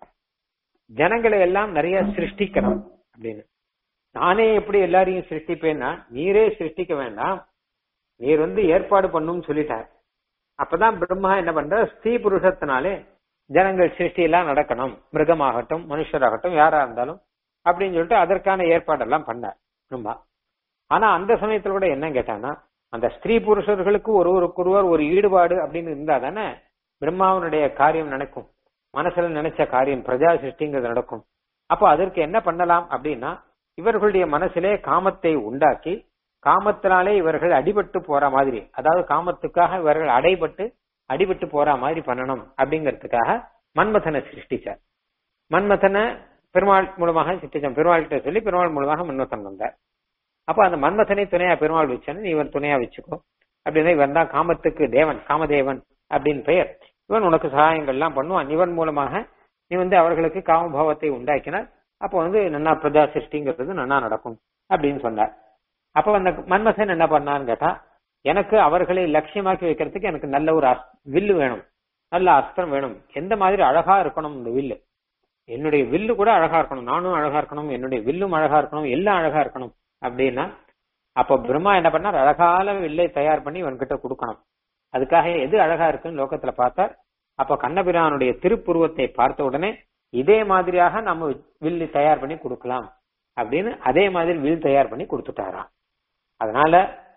ஜனங்களை எல்லாம் நிறைய சிருஷ்டிக்கணும் அப்படின்னு நானே எப்படி எல்லாரையும் சிருஷ்டிப்பேன்னா நீரே சிருஷ்டிக்க வேண்டாம் நீர் வந்து ஏற்பாடு பண்ணும் சொல்லிட்டார் அப்பதான் பிரம்மா என்ன பண்ற ஸ்ரீ புருஷத்தினாலே ஜனங்கள் சிருஷ்டி எல்லாம் நடக்கணும் மிருகமாகட்டும் மனுஷராகட்டும் யாரா இருந்தாலும் அப்படின்னு சொல்லிட்டு அதற்கான ஏற்பாடெல்லாம் பண்ணார் பிரம்மா ஆனா அந்த சமயத்துல கூட என்ன கேட்டானா அந்த ஸ்திரீ புருஷர்களுக்கு ஒருவருக்கொருவர் ஒரு ஈடுபாடு அப்படின்னு இருந்தா தானே பிரம்மாவனுடைய காரியம் நடக்கும் மனசுல நினைச்ச காரியம் பிரஜா சிருஷ்டிங்கிறது நடக்கும் அப்போ அதற்கு என்ன பண்ணலாம் அப்படின்னா இவர்களுடைய மனசிலே காமத்தை உண்டாக்கி காமத்தினாலே இவர்கள் அடிபட்டு போற மாதிரி அதாவது காமத்துக்காக இவர்கள் அடைபட்டு அடிபட்டு போற மாதிரி பண்ணணும் அப்படிங்கிறதுக்காக மன்மதனை சிருஷ்டிச்சார் மன்மதனை பெருமாள் மூலமாக சிருஷ்டிச்சான் பெருமாள்கிட்ட சொல்லி பெருமாள் மூலமாக மன்மதன் வந்தார் அப்ப அந்த மன்மதனை துணையா பெருமாள் வச்சானு நீ இவன் துணையா வச்சுக்கோ அப்படின்னா இவன் தான் காமத்துக்கு தேவன் காமதேவன் அப்படின்னு பெயர் இவன் உனக்கு சகாயங்கள்லாம் பண்ணுவான் இவன் மூலமாக நீ வந்து அவர்களுக்கு காமபாவத்தை உண்டாக்கினார் அப்போ வந்து நன்னா பிரஜா சிருஷ்டிங்கிறது நன்னா நடக்கும் அப்படின்னு சொன்னார் அப்ப அந்த மன்மசன் என்ன பண்ணான்னு கேட்டா எனக்கு அவர்களை லட்சியமாக்கி வைக்கிறதுக்கு எனக்கு நல்ல ஒரு அஸ்- வில்லு வேணும் நல்ல அஸ்திரம் வேணும் எந்த மாதிரி அழகா இருக்கணும் இந்த வில்லு என்னுடைய வில்லு கூட அழகா இருக்கணும் நானும் அழகா இருக்கணும் என்னுடைய வில்லும் அழகா இருக்கணும் எல்லாம் அழகா இருக்கணும் அப்படின்னா அப்ப பிரம்மா என்ன பண்ணார் அழகால வில்லை தயார் பண்ணி இவன்கிட்ட கொடுக்கணும் அதுக்காக எது அழகா இருக்குன்னு லோகத்துல பார்த்தார் அப்ப கண்ணபிரானுடைய திருப்புருவத்தை பார்த்த உடனே இதே மாதிரியாக நம்ம வில்லு தயார் பண்ணி கொடுக்கலாம் அப்படின்னு அதே மாதிரி வில் தயார் பண்ணி கொடுத்துட்டாராம் அதனால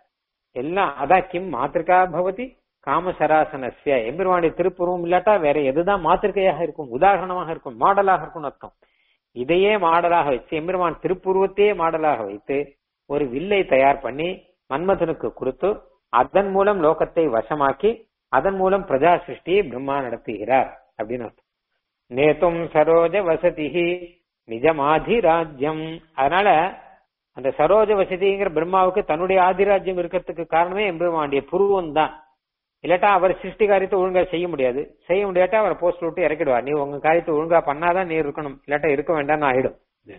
எல்லாம் அதான் கிம் மாத்திருக்கா பவதி காமசராசனஸ்ய எம்பெருமானுடைய திருப்புருவம் இல்லாட்டா வேற எதுதான் மாத்திருக்கையாக இருக்கும் உதாரணமாக இருக்கும் மாடலாக இருக்கும் அர்த்தம் இதையே மாடலாக வச்சு எம்பெருமான் திருப்புருவத்தையே மாடலாக வைத்து ஒரு வில்லை தயார் பண்ணி மன்மதனுக்கு கொடுத்து அதன் மூலம் லோகத்தை வசமாக்கி அதன் மூலம் பிரஜா சிருஷ்டியை பிரம்மா நடத்துகிறார் அப்படின்னு அர்த்தம் நேத்தும் சரோஜ வசதிஹி நிஜமாதிராஜ்யம் அதனால அந்த சரோஜ வசதிங்கிற பிரம்மாவுக்கு தன்னுடைய ஆதிராஜ்யம் இருக்கிறதுக்கு காரணமே எம்பெருமானுடைய புருவம் தான் இல்லாட்டா அவர் சிருஷ்டி காரியத்தை ஒழுங்கா செய்ய முடியாது செய்ய முடியாட்டா அவரை போஸ்ட் விட்டு இறக்கிடுவார் நீ உங்க காரியத்தை ஒழுங்கா பண்ணாதான் நீ இருக்கணும் இல்லாட்டா இருக்க வேண்டாம்னு ஆயிடும்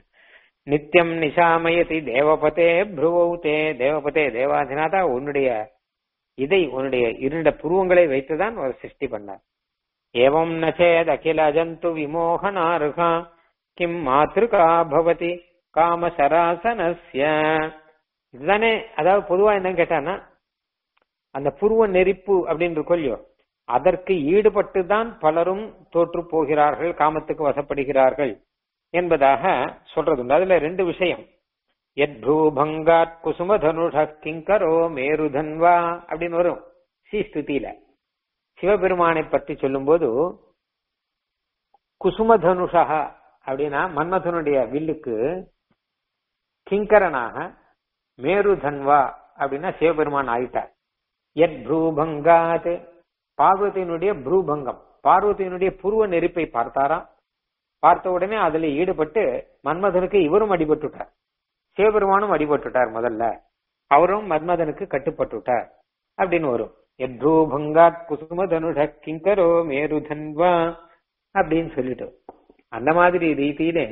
நித்தியம் நிஷாமயதி தேவபதே ப்ருவௌதே தேவபதே தேவாதிநாதா உன்னுடைய இதை உன்னுடைய இருண்ட புருவங்களை வைத்துதான் அவர் சிருஷ்டி பண்ணார் ஏவம் ந சேத் அகில ஜந்து விமோகனார்ஹா கிம் மாத்ருகா பவதி காமசராசனஸ்ய இதுதானே அதாவது பொதுவா என்னன்னு கேட்டான்னா அந்த புருவ நெருப்பு அப்படின்னு இருக்கோ இல்லையோ அதற்கு ஈடுபட்டு தான் பலரும் தோற்று போகிறார்கள் காமத்துக்கு வசப்படுகிறார்கள் என்பதாக சொல்றது உண்டு அதுல ரெண்டு விஷயம் எத் பூபங்காத் குசுமதனுஷ கிங்கரோ மேருதன்வா அப்படின்னு வரும் ஸ்ரீஸ்துதியில சிவபெருமானை பற்றி சொல்லும்போது குசுமதனுஷா அப்படின்னா மன்மதனுடைய வில்லுக்கு கிங்கரனாக மேருதன்வா அப்படின்னா சிவபெருமான் ஆயிட்டார் எத் ப்ரூபங்காத் பார்வதியினுடைய ப்ரூபங்கம் பார்வதியினுடைய புருவ நெருப்பை பார்த்தாராம் பார்த்த உடனே அதுல ஈடுபட்டு மன்மதனுக்கு இவரும் அடிபட்டுட்டார் சிவபெருமானும் அடிபட்டுட்டார் முதல்ல அவரும் மன்மதனுக்கு கட்டுப்பட்டுட்டார் அப்படின்னு வரும் எத்ரூபங்காத் குசுமதனுஷ கிங்கரோ மேருதன்வா அப்படின்னு சொல்லிட்டு அந்த மாதிரி ரீதியிலே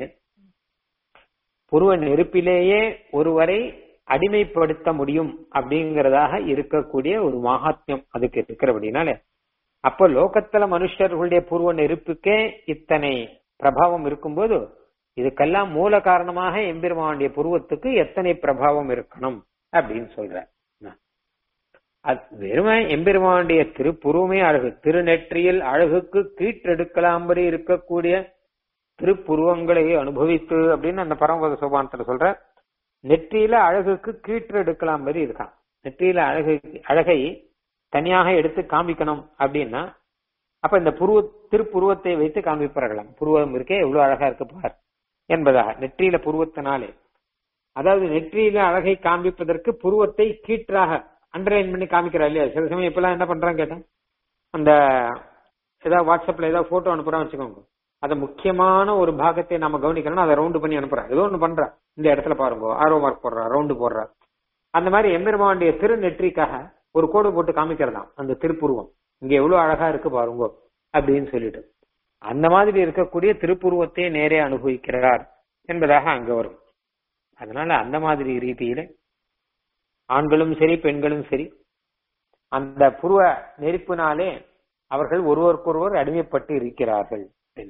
புருவ நெருப்பிலேயே ஒருவரை அடிமைப்படுத்த முடியும் அப்படிங்கறதாக இருக்கக்கூடிய ஒரு மகாத்மியம் அதுக்கு இருக்கிறபடினால அப்போ லோகத்துல மனுஷர்களுடைய பூர்வ நெருப்புக்கே இத்தனை பிரபாவம் இருக்கும்போது இதுக்கெல்லாம் மூல காரணமாக எம்பெருமானுடைய புருவத்துக்கு எத்தனை பிரபாவம் இருக்கணும் அப்படின்னு சொல்ற அது வெறுமை எம்பெருமானுடைய திருப்புருவமே அழகு திருநெற்றியில் அழகுக்கு கீற்றெடுக்கலாம்படி இருக்கக்கூடிய திருப்புருவங்களை அனுபவித்து அப்படின்னு அந்த பரமபத சோபானத்துல சொல்ற நெற்றியில அழகுக்கு கீற்று எடுக்கலாம் மாதிரி இருக்கான் நெற்றியில அழகு அழகை தனியாக எடுத்து காமிக்கணும் அப்படின்னா அப்ப இந்த புருவ திருப்புருவத்தை வைத்து காமிப்பார்களாம் புருவம் இருக்கே எவ்வளவு அழகா இருக்கு பார் என்பதாக நெற்றியில புருவத்தினாலே அதாவது நெற்றியில அழகை காண்பிப்பதற்கு புருவத்தை கீற்றாக அண்டர்லைன் பண்ணி காமிக்கிறா இல்லையா சில சமயம் இப்பெல்லாம் என்ன பண்றான்னு கேட்டேன் அந்த ஏதாவது வாட்ஸ்அப்ல ஏதாவது போட்டோ அனுப்புறான்னு வச்சுக்கோங்க அத முக்கியமான ஒரு பாகத்தை நம்ம கவனிக்கணும்னா அதை ரவுண்டு பண்ணி அனுப்புறேன் ஏதோ ஒண்ணு பண்றா இந்த இடத்துல பாருங்க ஆரோ மார்க் போடுறா ரவுண்டு போடுறா அந்த மாதிரி எம்பெருமானுடைய திருநெற்றிக்காக ஒரு கோடு போட்டு காமிக்கிறதாம் அந்த திருப்புருவம் இங்க எவ்வளவு அழகா இருக்கு பாருங்க அப்படின்னு சொல்லிட்டு அந்த மாதிரி இருக்கக்கூடிய திருப்புருவத்தை நேரே அனுபவிக்கிறார் என்பதாக அங்க வரும் அதனால அந்த மாதிரி ரீதியில ஆண்களும் சரி பெண்களும் சரி அந்த புருவ நெருப்பினாலே அவர்கள் ஒருவருக்கொருவர் அடிமைப்பட்டு இருக்கிறார்கள்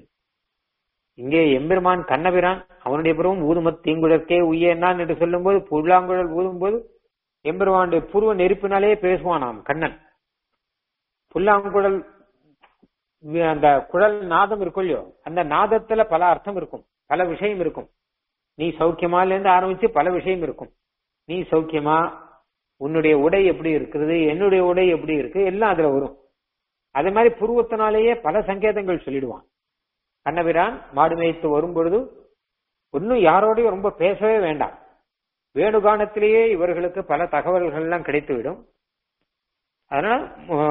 இங்கே எம்பெருமான் கண்ணபிரான் அவனுடைய புறவும் ஊதுமத் தீங்குழற்கே உய்யன்னான் என்று சொல்லும் போது புல்லாங்குழல் ஊதும் போது எம்பெருமானுடைய பூர்வ நெருப்பினாலே பேசுவானாம் கண்ணன் புல்லாங்குழல் அந்த குழல் நாதம் இருக்கும் இல்லையோ அந்த நாதத்துல பல அர்த்தம் இருக்கும் பல விஷயம் இருக்கும் நீ சௌக்கியமால இருந்து ஆரம்பிச்சு பல விஷயம் இருக்கும் நீ சௌக்கியமா உன்னுடைய உடை எப்படி இருக்கிறது என்னுடைய உடை எப்படி இருக்கு எல்லாம் அதுல வரும் அதே மாதிரி புருவத்தினாலேயே பல சங்கேதங்கள் சொல்லிடுவான் கண்ணபிரான் மாடு மேய்த்து வரும் பொழுது இன்னும் யாரோடையும் ரொம்ப பேசவே வேண்டாம் வேணுகானத்திலேயே இவர்களுக்கு பல தகவல்கள் எல்லாம் கிடைத்துவிடும் அதனால்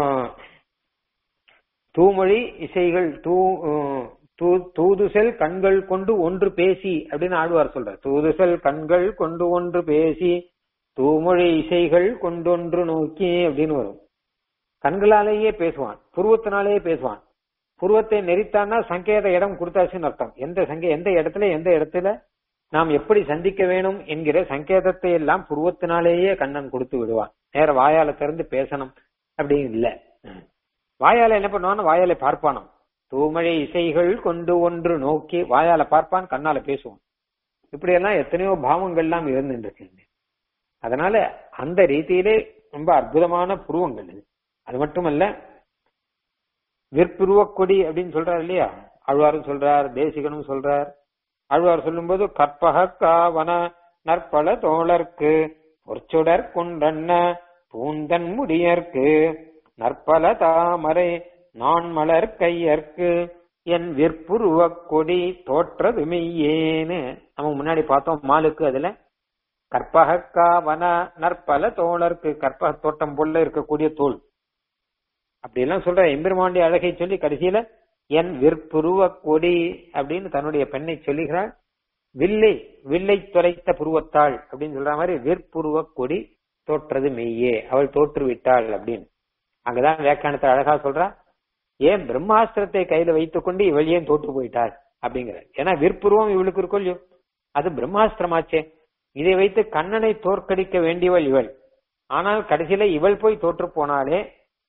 தூமொழி இசைகள் தூ தூதுசெல் கண்கள் கொண்டு ஒன்று பேசி அப்படின்னு ஆழ்வார் சொல்ற தூதுசெல் கண்கள் கொண்டு ஒன்று பேசி தூமொழி இசைகள் கொண்டொன்று நோக்கி அப்படின்னு வரும் கண்களாலேயே பேசுவான் புருவத்தினாலேயே பேசுவான் புருவத்தை நெறித்தான்னா சங்கேத இடம் கொடுத்தாச்சுன்னு அர்த்தம் எந்த சங்கே எந்த இடத்துல எந்த இடத்துல நாம் எப்படி சந்திக்க வேணும் என்கிற சங்கேதத்தை எல்லாம் புருவத்தினாலேயே கண்ணன் கொடுத்து விடுவான் நேர வாயால திறந்து பேசணும் அப்படின்னு இல்ல வாயால என்ன பண்ணுவான் வாயால பார்ப்பானாம் தூமழை இசைகள் கொண்டு ஒன்று நோக்கி வாயால பார்ப்பான் கண்ணால பேசுவான் இப்படி எல்லாம் எத்தனையோ பாவங்கள் எல்லாம் இருந்துருக்கு அதனால அந்த ரீதியிலே ரொம்ப அற்புதமான புருவங்கள் இது அது மட்டுமல்ல விற்புருவக்கொடி அப்படின்னு சொல்றாரு இல்லையா ஆழ்வாரும் சொல்றார் தேசிகனும் சொல்றார் ஆழ்வார் சொல்லும்போது கற்பக காவன நற்பல தோழர்க்கு பொற்சுடர் கொண்டன்ன பூந்தன் முடியற்கு நற்பல தாமரை நான் மலர் கையற்கு என் விற்புருவ கொடி தோற்றது மெய்யேன்னு நம்ம முன்னாடி பார்த்தோம் மாலுக்கு அதுல கற்பகக்கா வன நற்பல தோழருக்கு கற்பக தோட்டம் போல இருக்கக்கூடிய தோல் அப்படி எல்லாம் சொல்ற எம்பெருமாண்டி அழகை சொல்லி கடைசியில என் விற்புருவ கொடி அப்படின்னு தன்னுடைய பெண்ணை சொல்லுகிறாள் வில்லை வில்லை துரைத்த புருவத்தாள் அப்படின்னு சொல்ற மாதிரி விற்புருவ கொடி தோற்றது மெய்யே அவள் தோற்று விட்டாள் அப்படின்னு அங்கதான் வியாக்கியானத்தை அழகா சொல்றா ஏன் பிரம்மாஸ்திரத்தை கையில வைத்துக் கொண்டு இவள் ஏன் தோற்று போயிட்டாள் அப்படிங்கிற ஏன்னா விற்புருவம் இவளுக்கு இருக்கும் இல்லையோ அது பிரம்மாஸ்திரமாச்சே இதை வைத்து கண்ணனை தோற்கடிக்க வேண்டியவள் இவள் ஆனால் கடைசியில இவள் போய் தோற்று போனாலே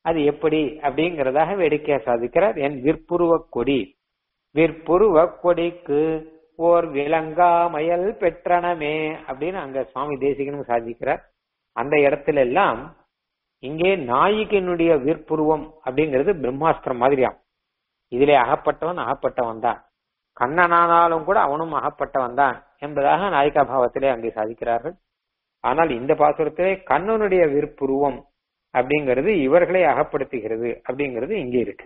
அது எப்படி அப்படிங்கறதாக வேடிக்கையா சாதிக்கிறார் என் விற்புருவ கொடி விற்புருவ கொடிக்கு ஓர் விலங்காமயல் பெற்றனமே அப்படின்னு அங்க சுவாமி தேசிகனும் சாதிக்கிறார் அந்த இடத்துல எல்லாம் இங்கே நாயிகனுடைய விற்புருவம் அப்படிங்கிறது பிரம்மாஸ்திரம் மாதிரியாம் இதிலே அகப்பட்டவன் அகப்பட்டவன் தான் கண்ணனானாலும் கூட அவனும் அகப்பட்டவன் தான் என்பதாக நாயிகா பாவத்திலே அங்கே சாதிக்கிறார்கள் ஆனால் இந்த பாசுரத்திலே கண்ணனுடைய விற்புருவம் அப்படிங்கிறது இவர்களை அகப்படுத்துகிறது அப்படிங்கிறது இங்கே இருக்கு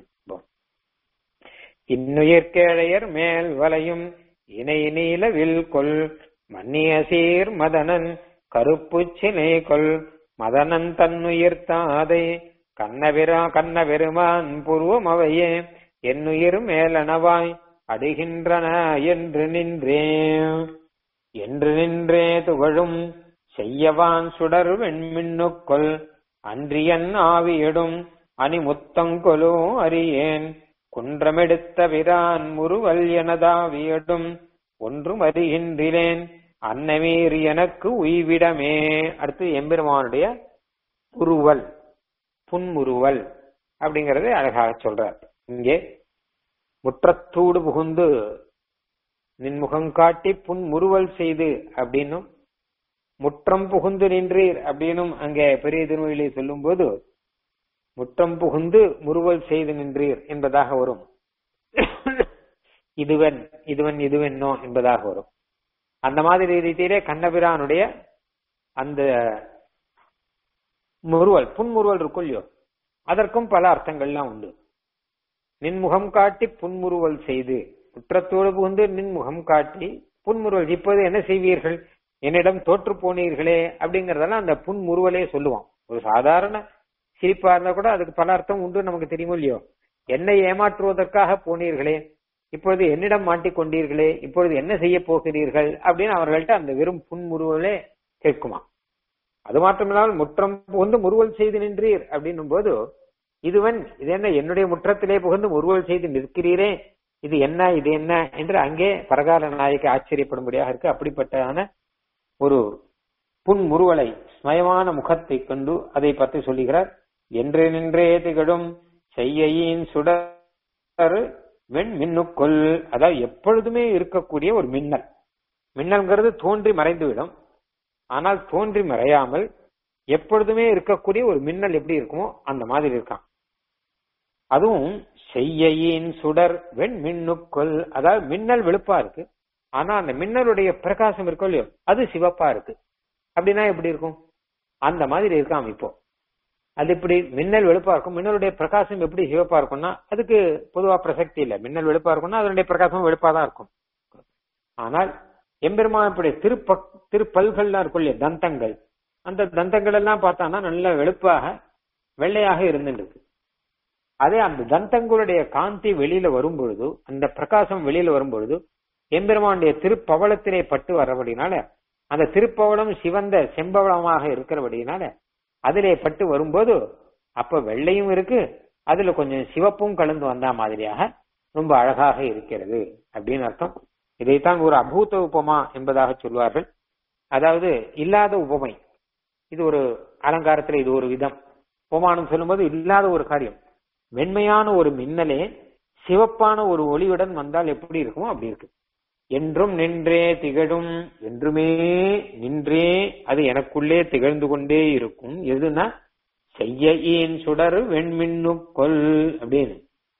இன்னுயிர்கேழையர் மேல் வலையும் இணை நீல வில் கொல் மன்னிய சீர் மதனன் கருப்பு சினை கொல் மதனன் தன்னுயிர் தாதை கண்ணபிரா கண்ண பெருமான் புருவம் அவையே என்னுயிர் மேலனவாய் அடுகின்றன என்று நின்றே என்று நின்றே துகழும் செய்யவான் சுடர் வெண்மின்னுக்கொல் அன்றியன் ஆவியிடும் அணிமுத்தங்கொலோ அறியேன் குன்றமெடுத்த பிரான் முருவல் எனதாவியடும் ஒன்றும் அறிகின்றேன் அன்னமீர் எனக்கு உய்விடமே அடுத்து எம்பெருமானுடைய புருவல் புன்முறுவல் அப்படிங்கறதை அழகாக சொல்றார் இங்கே முற்றத்தூடு புகுந்து நின்முகம் காட்டி புன்முறுவல் செய்து அப்படின்னும் முற்றம் புகுந்து நின்றீர் அப்படின்னும் அங்கே பெரிய திருமொழியை சொல்லும் போது முற்றம் புகுந்து முறுவல் செய்து நின்றீர் என்பதாக வரும் இதுவன் இதுவன் இதுவென்னோ என்பதாக வரும் அந்த மாதிரி ரீதியிலே கண்ணபிரானுடைய அந்த முறுவல் புன்முறுவல் இருக்கும் இல்லையோ அதற்கும் பல அர்த்தங்கள்லாம் உண்டு நின்முகம் காட்டி புன்முறுவல் செய்து குற்றத்தோடு புகுந்து நின்முகம் காட்டி புன்முறுவல் இப்போது என்ன செய்வீர்கள் என்னிடம் தோற்று போனீர்களே அப்படிங்கறதெல்லாம் அந்த புன்முறுவலே சொல்லுவான் ஒரு சாதாரண சிரிப்பா இருந்தா கூட அதுக்கு பல அர்த்தம் உண்டு நமக்கு தெரியுமோ இல்லையோ என்னை ஏமாற்றுவதற்காக போனீர்களே இப்பொழுது என்னிடம் மாட்டிக்கொண்டீர்களே இப்பொழுது என்ன செய்ய போகிறீர்கள் அப்படின்னு அவர்கள்ட்ட அந்த வெறும் புன்முறுவலே கேட்குமா அது மாத்திரமில்லாமல் முற்றம் புகுந்து முறுவல் செய்து நின்றீர் அப்படின்னும் போது இதுவன் இது என்ன என்னுடைய முற்றத்திலே புகுந்து முறுவல் செய்து நிற்கிறீரே இது என்ன இது என்ன என்று அங்கே பரகால நாயக்கு ஆச்சரியப்படும்படியாக இருக்கு அப்படிப்பட்டதான ஒரு புன்முறுவலை ஸ்மயமான முகத்தை கொண்டு அதை பற்றி சொல்லுகிறார் என்று நின்றே திகழும் செய்யின் சுடர் வெண் மின்னுக்குள் அதாவது எப்பொழுதுமே இருக்கக்கூடிய ஒரு மின்னல் மின்னல்ங்கிறது தோன்றி மறைந்துவிடும் ஆனால் தோன்றி மறையாமல் எப்பொழுதுமே இருக்கக்கூடிய ஒரு மின்னல் எப்படி இருக்குமோ அந்த மாதிரி இருக்கான் அதுவும் செய்யின் சுடர் வெண் மின்னுக்குள் அதாவது மின்னல் வெளுப்பா இருக்கு ஆனா அந்த மின்னலுடைய பிரகாசம் இருக்கோ இல்லையோ அது சிவப்பா இருக்கு அப்படின்னா எப்படி இருக்கும் அந்த மாதிரி இருக்காம் இப்போ அது இப்படி மின்னல் வெளுப்பா இருக்கும் மின்னலுடைய பிரகாசம் எப்படி சிவப்பா இருக்கும்னா அதுக்கு பொதுவா பிரசக்தி இல்லை மின்னல் வெளுப்பா இருக்கும்னா அதனுடைய பிரகாசம் வெளுப்பா தான் இருக்கும் ஆனால் எம்பெருமானுடைய திருப்ப திருப்பல்கள்லாம் இருக்கும் இல்லையா தந்தங்கள் அந்த தந்தங்கள் எல்லாம் பார்த்தான்னா நல்ல வெளுப்பாக வெள்ளையாக இருந்துருக்கு அதே அந்த தந்தங்களுடைய காந்தி வெளியில வரும் பொழுது அந்த பிரகாசம் வெளியில வரும் பொழுது எம்பெருமானுடைய திருப்பவளத்திலே பட்டு வரபடினால அந்த திருப்பவளம் சிவந்த செம்பவளமாக இருக்கிறபடினால அதிலே பட்டு வரும்போது அப்ப வெள்ளையும் இருக்கு அதுல கொஞ்சம் சிவப்பும் கலந்து வந்தா மாதிரியாக ரொம்ப அழகாக இருக்கிறது அப்படின்னு அர்த்தம் இதைத்தான் ஒரு அபூத உபமா என்பதாக சொல்வார்கள் அதாவது இல்லாத உபமை இது ஒரு அலங்காரத்துல இது ஒரு விதம் உபமானம் சொல்லும்போது இல்லாத ஒரு காரியம் மென்மையான ஒரு மின்னலே சிவப்பான ஒரு ஒளியுடன் வந்தால் எப்படி இருக்குமோ அப்படி இருக்கு என்றும் நின்றே திகழும் என்றுமே நின்றே அது எனக்குள்ளே திகழ்ந்து கொண்டே இருக்கும் எதுனா செய்ய ஈன் சுடர் வெண்மின்னு கொல் அப்படின்னு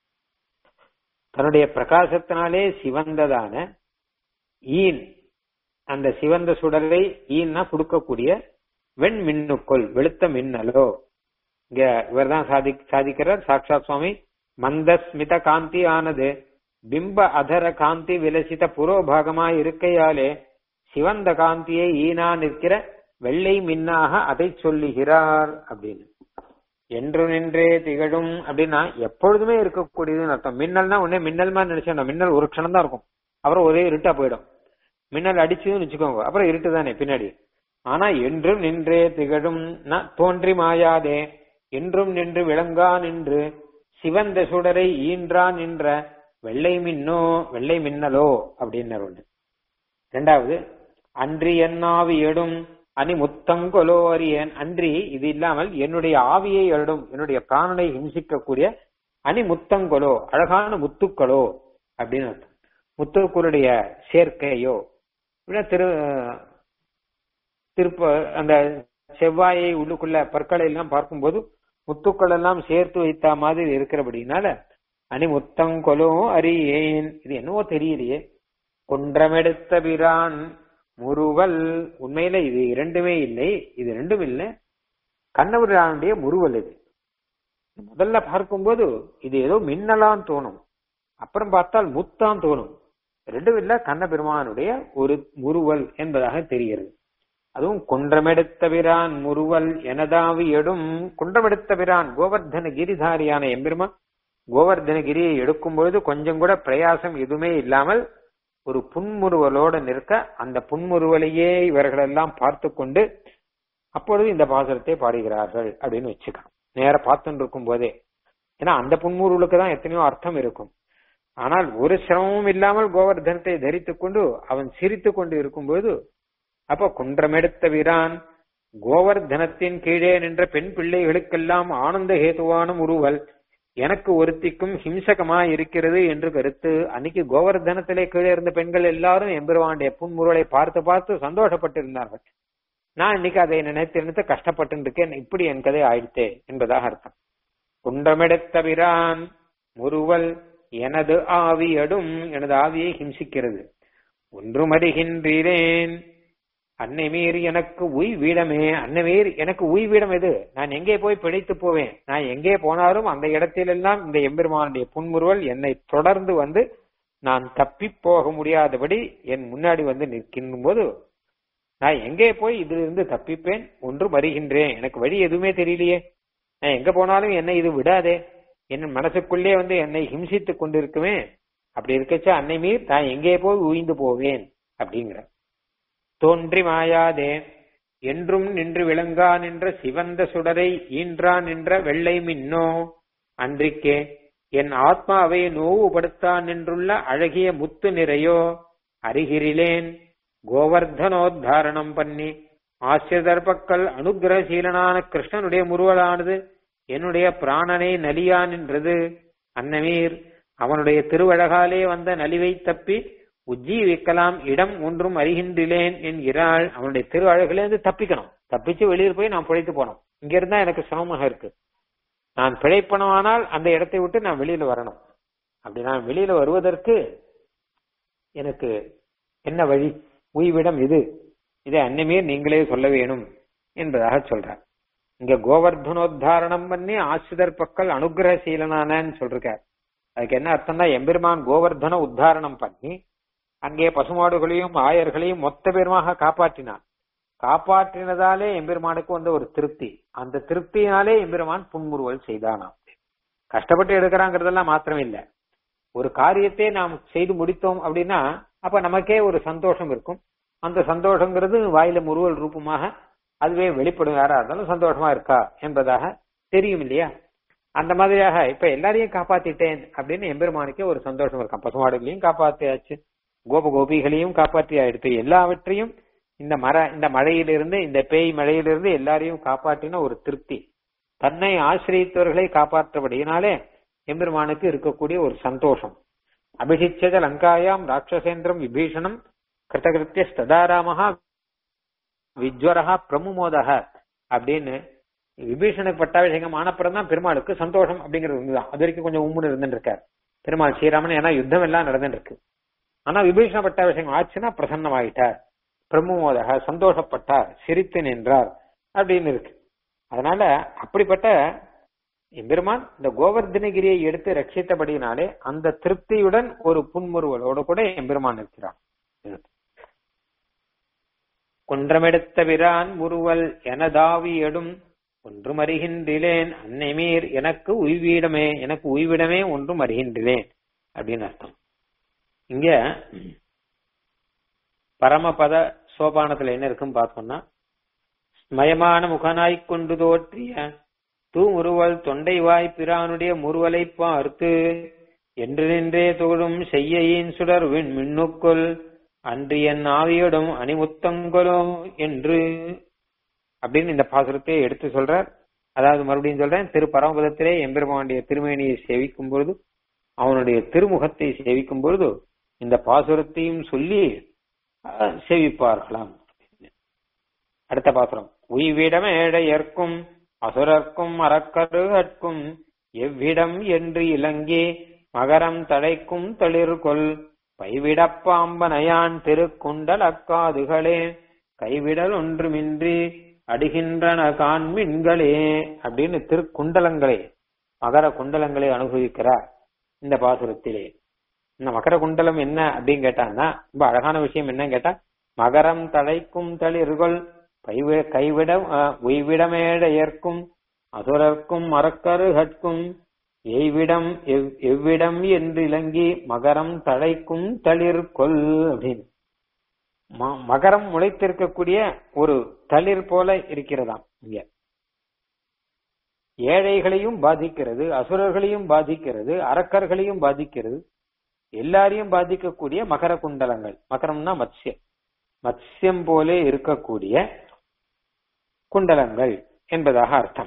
தன்னுடைய பிரகாசத்தினாலே சிவந்ததான ஈன் அந்த சிவந்த சுடரை ஈன்னா கொடுக்கக்கூடிய வெண் மின்னுக்கொள் வெளுத்த மின்னலோ இங்க இவர்தான் சாதி சாதிக்கிறார் சாட்சாத் சுவாமி மந்தஸ்மித காந்தி ஆனது பிம்ப அதர காந்தி விலசித புரோபாகமாய் இருக்கையாலே சிவந்த காந்தியை ஈனா நிற்கிற வெள்ளை மின்னாக அதை சொல்லுகிறார் அப்படின்னு என்று நின்றே திகழும் அப்படின்னா எப்பொழுதுமே இருக்கக்கூடியதுன்னு அர்த்தம் மின்னல்னா உடனே மின்னல் மாதிரி நினைச்சோம் மின்னல் ஒரு க்ஷணம் தான் இருக்கும் அப்புறம் ஒரே இருட்டா போயிடும் மின்னல் அடிச்சதுன்னு வச்சுக்கோங்க அப்புறம் இருட்டு தானே பின்னாடி ஆனா என்றும் நின்றே திகழும் தோன்றி மாயாதே என்றும் நின்று விளங்கா நின்று சிவந்த சுடரை ஈன்றா நின்ற வெள்ளை மின்னோ வெள்ளை மின்னலோ அப்படின்னு ஒண்ணு ரெண்டாவது அன்றி என்னாவி எடும் அனி முத்தம் கொலோ அரியன் அன்றி இது இல்லாமல் என்னுடைய ஆவியை எழுடும் என்னுடைய பிராணனை ஹிம்சிக்கக்கூடிய அனி முத்தங்கொலோ அழகான முத்துக்களோ அப்படின்னு அர்த்தம் முத்துக்களுடைய சேர்க்கையோ இல்ல திரு திருப்ப அந்த செவ்வாயை உள்ளுக்குள்ள பற்களை எல்லாம் பார்க்கும்போது முத்துக்கள் எல்லாம் சேர்த்து வைத்த மாதிரி இருக்கிறபடினால அணி முத்தங்கொலோ அரியேன் இது என்னவோ தெரியலையே குன்றமெடுத்த பிரான் முறுவல் உண்மையில இது இரண்டுமே இல்லை இது ரெண்டும் இல்லை கண்ணபிரானுடைய முறுவல் இது முதல்ல பார்க்கும்போது இது ஏதோ மின்னலான்னு தோணும் அப்புறம் பார்த்தால் முத்தான் தோணும் ரெண்டும் இல்ல கண்ணபெருமானுடைய ஒரு முறுவல் என்பதாக தெரிகிறது அதுவும் குன்றமெடுத்த பிரான் முறுவல் எனதாவி எடும் குன்றமெடுத்த பிரான் கோவர்தன கிரிதாரியான எம்பெருமான் கோவர்தன கிரியை எடுக்கும் பொழுது கொஞ்சம் கூட பிரயாசம் எதுவுமே இல்லாமல் ஒரு புன்முறுவலோட நிற்க அந்த புன்முறுவலையே இவர்களெல்லாம் பார்த்து கொண்டு அப்பொழுது இந்த பாசுரத்தை பாடுகிறார்கள் அப்படின்னு வச்சுக்கணும் நேர பார்த்துட்டு இருக்கும் போதே ஏன்னா அந்த புன்முறுவலுக்கு தான் எத்தனையோ அர்த்தம் இருக்கும் ஆனால் ஒரு சிரமமும் இல்லாமல் கோவர்தனத்தை தரித்துக் கொண்டு அவன் சிரித்து கொண்டு இருக்கும்போது அப்ப குன்றமெடுத்த வீரான் கோவர்தனத்தின் கீழே நின்ற பெண் பிள்ளைகளுக்கெல்லாம் ஆனந்த ஹேதுவான உருவல் எனக்கு ஒருத்திக்கும் ஹிம்சகமா இருக்கிறது என்று கருத்து அன்னைக்கு கோவர்தனத்திலே கீழே இருந்த பெண்கள் எல்லாரும் எம்பெருவானுடைய புன்முருளை பார்த்து பார்த்து சந்தோஷப்பட்டிருந்தார்கள் நான் இன்னைக்கு அதை நினைத்து நினைத்து கஷ்டப்பட்டு இருக்கேன் இப்படி என் கதை ஆயிடுத்தே என்பதாக அர்த்தம் குன்றமெடுத்த பிரான் முறுவல் எனது ஆவியடும் எனது ஆவியை ஹிம்சிக்கிறது ஒன்றுமறிகின்றேன் அன்னை மீறி எனக்கு உய் வீடமே அன்னை மீறி எனக்கு உய் வீடம் எது நான் எங்கே போய் பிழைத்து போவேன் நான் எங்கே போனாலும் அந்த இடத்திலெல்லாம் இந்த எம்பெருமானுடைய புன்முறுவல் என்னை தொடர்ந்து வந்து நான் தப்பி போக முடியாதபடி என் முன்னாடி வந்து நிற்கின்ற போது நான் எங்கே போய் இதிலிருந்து தப்பிப்பேன் ஒன்று வருகின்றேன் எனக்கு வழி எதுவுமே தெரியலையே நான் எங்க போனாலும் என்னை இது விடாதே என் மனசுக்குள்ளே வந்து என்னை ஹிம்சித்துக் கொண்டிருக்குமே அப்படி இருக்கச்ச அன்னை மீர் நான் எங்கே போய் உயிந்து போவேன் அப்படிங்கிற தோன்றி மாயாதே என்றும் நின்று விளங்கா நின்ற சிவந்த சுடரை ஈன்றா நின்ற வெள்ளை மின்னோ அன்றிக்கே என் ஆத்மாவை நோவுபடுத்தா நின்றுள்ள அழகிய முத்து நிறையோ அருகிரிலேன் கோவர்தனோத்தாரணம் பண்ணி ஆசிரியதர்பக்கள் அனுகிரகசீலனான கிருஷ்ணனுடைய முருவலானது என்னுடைய பிராணனை நலியா நின்றது அன்னமீர் அவனுடைய திருவழகாலே வந்த நலிவை தப்பி உஜ்ஜீவிக்கலாம் இடம் ஒன்றும் அறிகின்றேன் என்கிறாள் அவனுடைய திரு அழகிலேருந்து தப்பிக்கணும் தப்பிச்சு வெளியில் போய் நான் பிழைத்து போனோம் இங்க இருந்தா எனக்கு சிரமமாக இருக்கு நான் பிழைப்பனமானால் அந்த இடத்தை விட்டு நான் வெளியில வரணும் அப்படி நான் வெளியில வருவதற்கு எனக்கு என்ன வழி உய்விடம் இது இதை அன்னமே நீங்களே சொல்ல வேணும் என்பதாக சொல்றார் இங்க கோவர்தனோத்தாரணம் பண்ணி ஆசிரியர் பக்கல் அனுகிரகசீலனானன்னு சொல்றார் அதுக்கு என்ன அர்த்தம்னா எம்பெருமான் கோவர்தன உத்தாரணம் பண்ணி அங்கே பசுமாடுகளையும் ஆயர்களையும் மொத்த பேருமாக காப்பாற்றினான் காப்பாற்றினதாலே எம்பெருமானுக்கு வந்து ஒரு திருப்தி அந்த திருப்தியினாலே எம்பெருமான் புன்முறுவல் செய்தானாம் கஷ்டப்பட்டு எடுக்கிறாங்கிறதெல்லாம் மாத்திரம் இல்ல ஒரு காரியத்தை நாம் செய்து முடித்தோம் அப்படின்னா அப்ப நமக்கே ஒரு சந்தோஷம் இருக்கும் அந்த சந்தோஷங்கிறது வாயில முறுவல் ரூபமாக அதுவே வெளிப்படும் யாரா இருந்தாலும் சந்தோஷமா இருக்கா என்பதாக தெரியும் இல்லையா அந்த மாதிரியாக இப்ப எல்லாரையும் காப்பாத்திட்டேன் அப்படின்னு எம்பெருமானுக்கே ஒரு சந்தோஷம் இருக்கான் பசுமாடுகளையும் காப்பாத்தியாச்சு கோப கோபிகளையும் காப்பாற்றி ஆயிடுத்து எல்லாவற்றையும் இந்த மர இந்த மழையிலிருந்து இந்த பேய் மழையிலிருந்து எல்லாரையும் காப்பாற்றின ஒரு திருப்தி தன்னை ஆசிரியத்தவர்களை காப்பாற்றபடியினாலே எம்பெருமானுக்கு இருக்கக்கூடிய ஒரு சந்தோஷம் அபிஷிச்சத லங்காயாம் ராட்சசேந்திரம் விபீஷணம் கிருத்தகிருத்திய ஸ்ததாராமஹா விஜ்வரஹா பிரமுமோதக அப்படின்னு விபீஷணுக்கு பட்டாபிஷேகம் ஆனப்புறம் தான் பெருமாளுக்கு சந்தோஷம் அப்படிங்கிறது இருந்துதான் அது வரைக்கும் கொஞ்சம் உம்முன்னு இருந்துட்டு இருக்கார் பெருமாள் ஸ்ரீராமன் ஏன்னா யுத்தம் எல்லாம் நடந்துட்டு இருக்கு ஆனா விபீஷண பட்டாபிஷேகம் ஆச்சுன்னா பிரசன்னமாயிட்டார் பிரம்மோதக சந்தோஷப்பட்டார் சிரித்து நின்றார் அப்படின்னு இருக்கு அதனால அப்படிப்பட்ட எம்பெருமான் இந்த கோவர்தனகிரியை எடுத்து ரட்சித்தபடியினாலே அந்த திருப்தியுடன் ஒரு புன்முறுவலோடு கூட எம்பெருமான் இருக்கிறான் குன்றமெடுத்த பிரான் முறுவல் எனதாவி எடும் ஒன்றும் அறிகின்றேன் அன்னைமீர் எனக்கு உய்வீடமே எனக்கு உய்விடமே ஒன்றும் அறிகின்றேன் அப்படின்னு அர்த்தம் இங்க பரமபத சோபானத்துல என்ன இருக்குன்னு பார்த்தோம்னா ஸ்மயமான முகனாய்க் கொண்டு தோற்றிய தூமுருவல் தொண்டை வாய் பிரானுடைய முறுவலை பார்த்து என்று நின்றே தோழும் செய்யின் சுடர் விண் மின்னுக்குள் அன்று என் ஆவியோடும் அணிமுத்தங்கொலோ என்று அப்படின்னு இந்த பாசுரத்தை எடுத்து சொல்றார் அதாவது மறுபடியும் சொல்றேன் திரு பரமபதத்திலே எம்பெருமானுடைய திருமேனியை சேவிக்கும் பொழுது அவனுடைய திருமுகத்தை சேவிக்கும் பொழுது இந்த பாசுரத்தையும் சொல்லி அஹ், சேவிப்பார்களாம் அடுத்த பாசுரம் உய்விடமேடையர்க்கும் அசுரர்க்கும் அறக்கருகற்கும் எவ்விடம் என்று இலங்கே மகரம் தடைக்கும் தளிர்கொள் பைவிடப்பாம்பனையான் திருக்குண்டல் அக்காதுகளே கைவிடல் ஒன்றுமின்றி அடிகின்றன காண்மின்களே அப்படின்னு திருக்குண்டலங்களே மகர குண்டலங்களை அனுபவிக்கிறார் இந்த பாசுரத்திலே இந்த மகர குண்டலம் என்ன அப்படின்னு கேட்டான்னா ரொம்ப அழகான விஷயம் என்னன்னு கேட்டா மகரம் தழைக்கும் தளிர்கள் கைவிட கைவிட அஹ், உய்விடமேடையர்க்கும் அசுரர்க்கும் மரக்கருகற்கும் எய்விடம் எவ்- எவ்விடம் என்று இலங்கி மகரம் தழைக்கும் தளிர் கொல் அப்படின்னு ம- மகரம் முளைத்திருக்கக்கூடிய ஒரு தளிர் போல இருக்கிறதாம் இங்க ஏழைகளையும் பாதிக்கிறது அசுரர்களையும் பாதிக்கிறது அரக்கர்களையும் பாதிக்கிறது எல்லாரையும் பாதிக்கக்கூடிய மகர குண்டலங்கள் மகரம்னா மத்ஸ்யம் மத்ஸ்யம் போல இருக்கக்கூடிய குண்டலங்கள் என்பதாக அர்த்தம்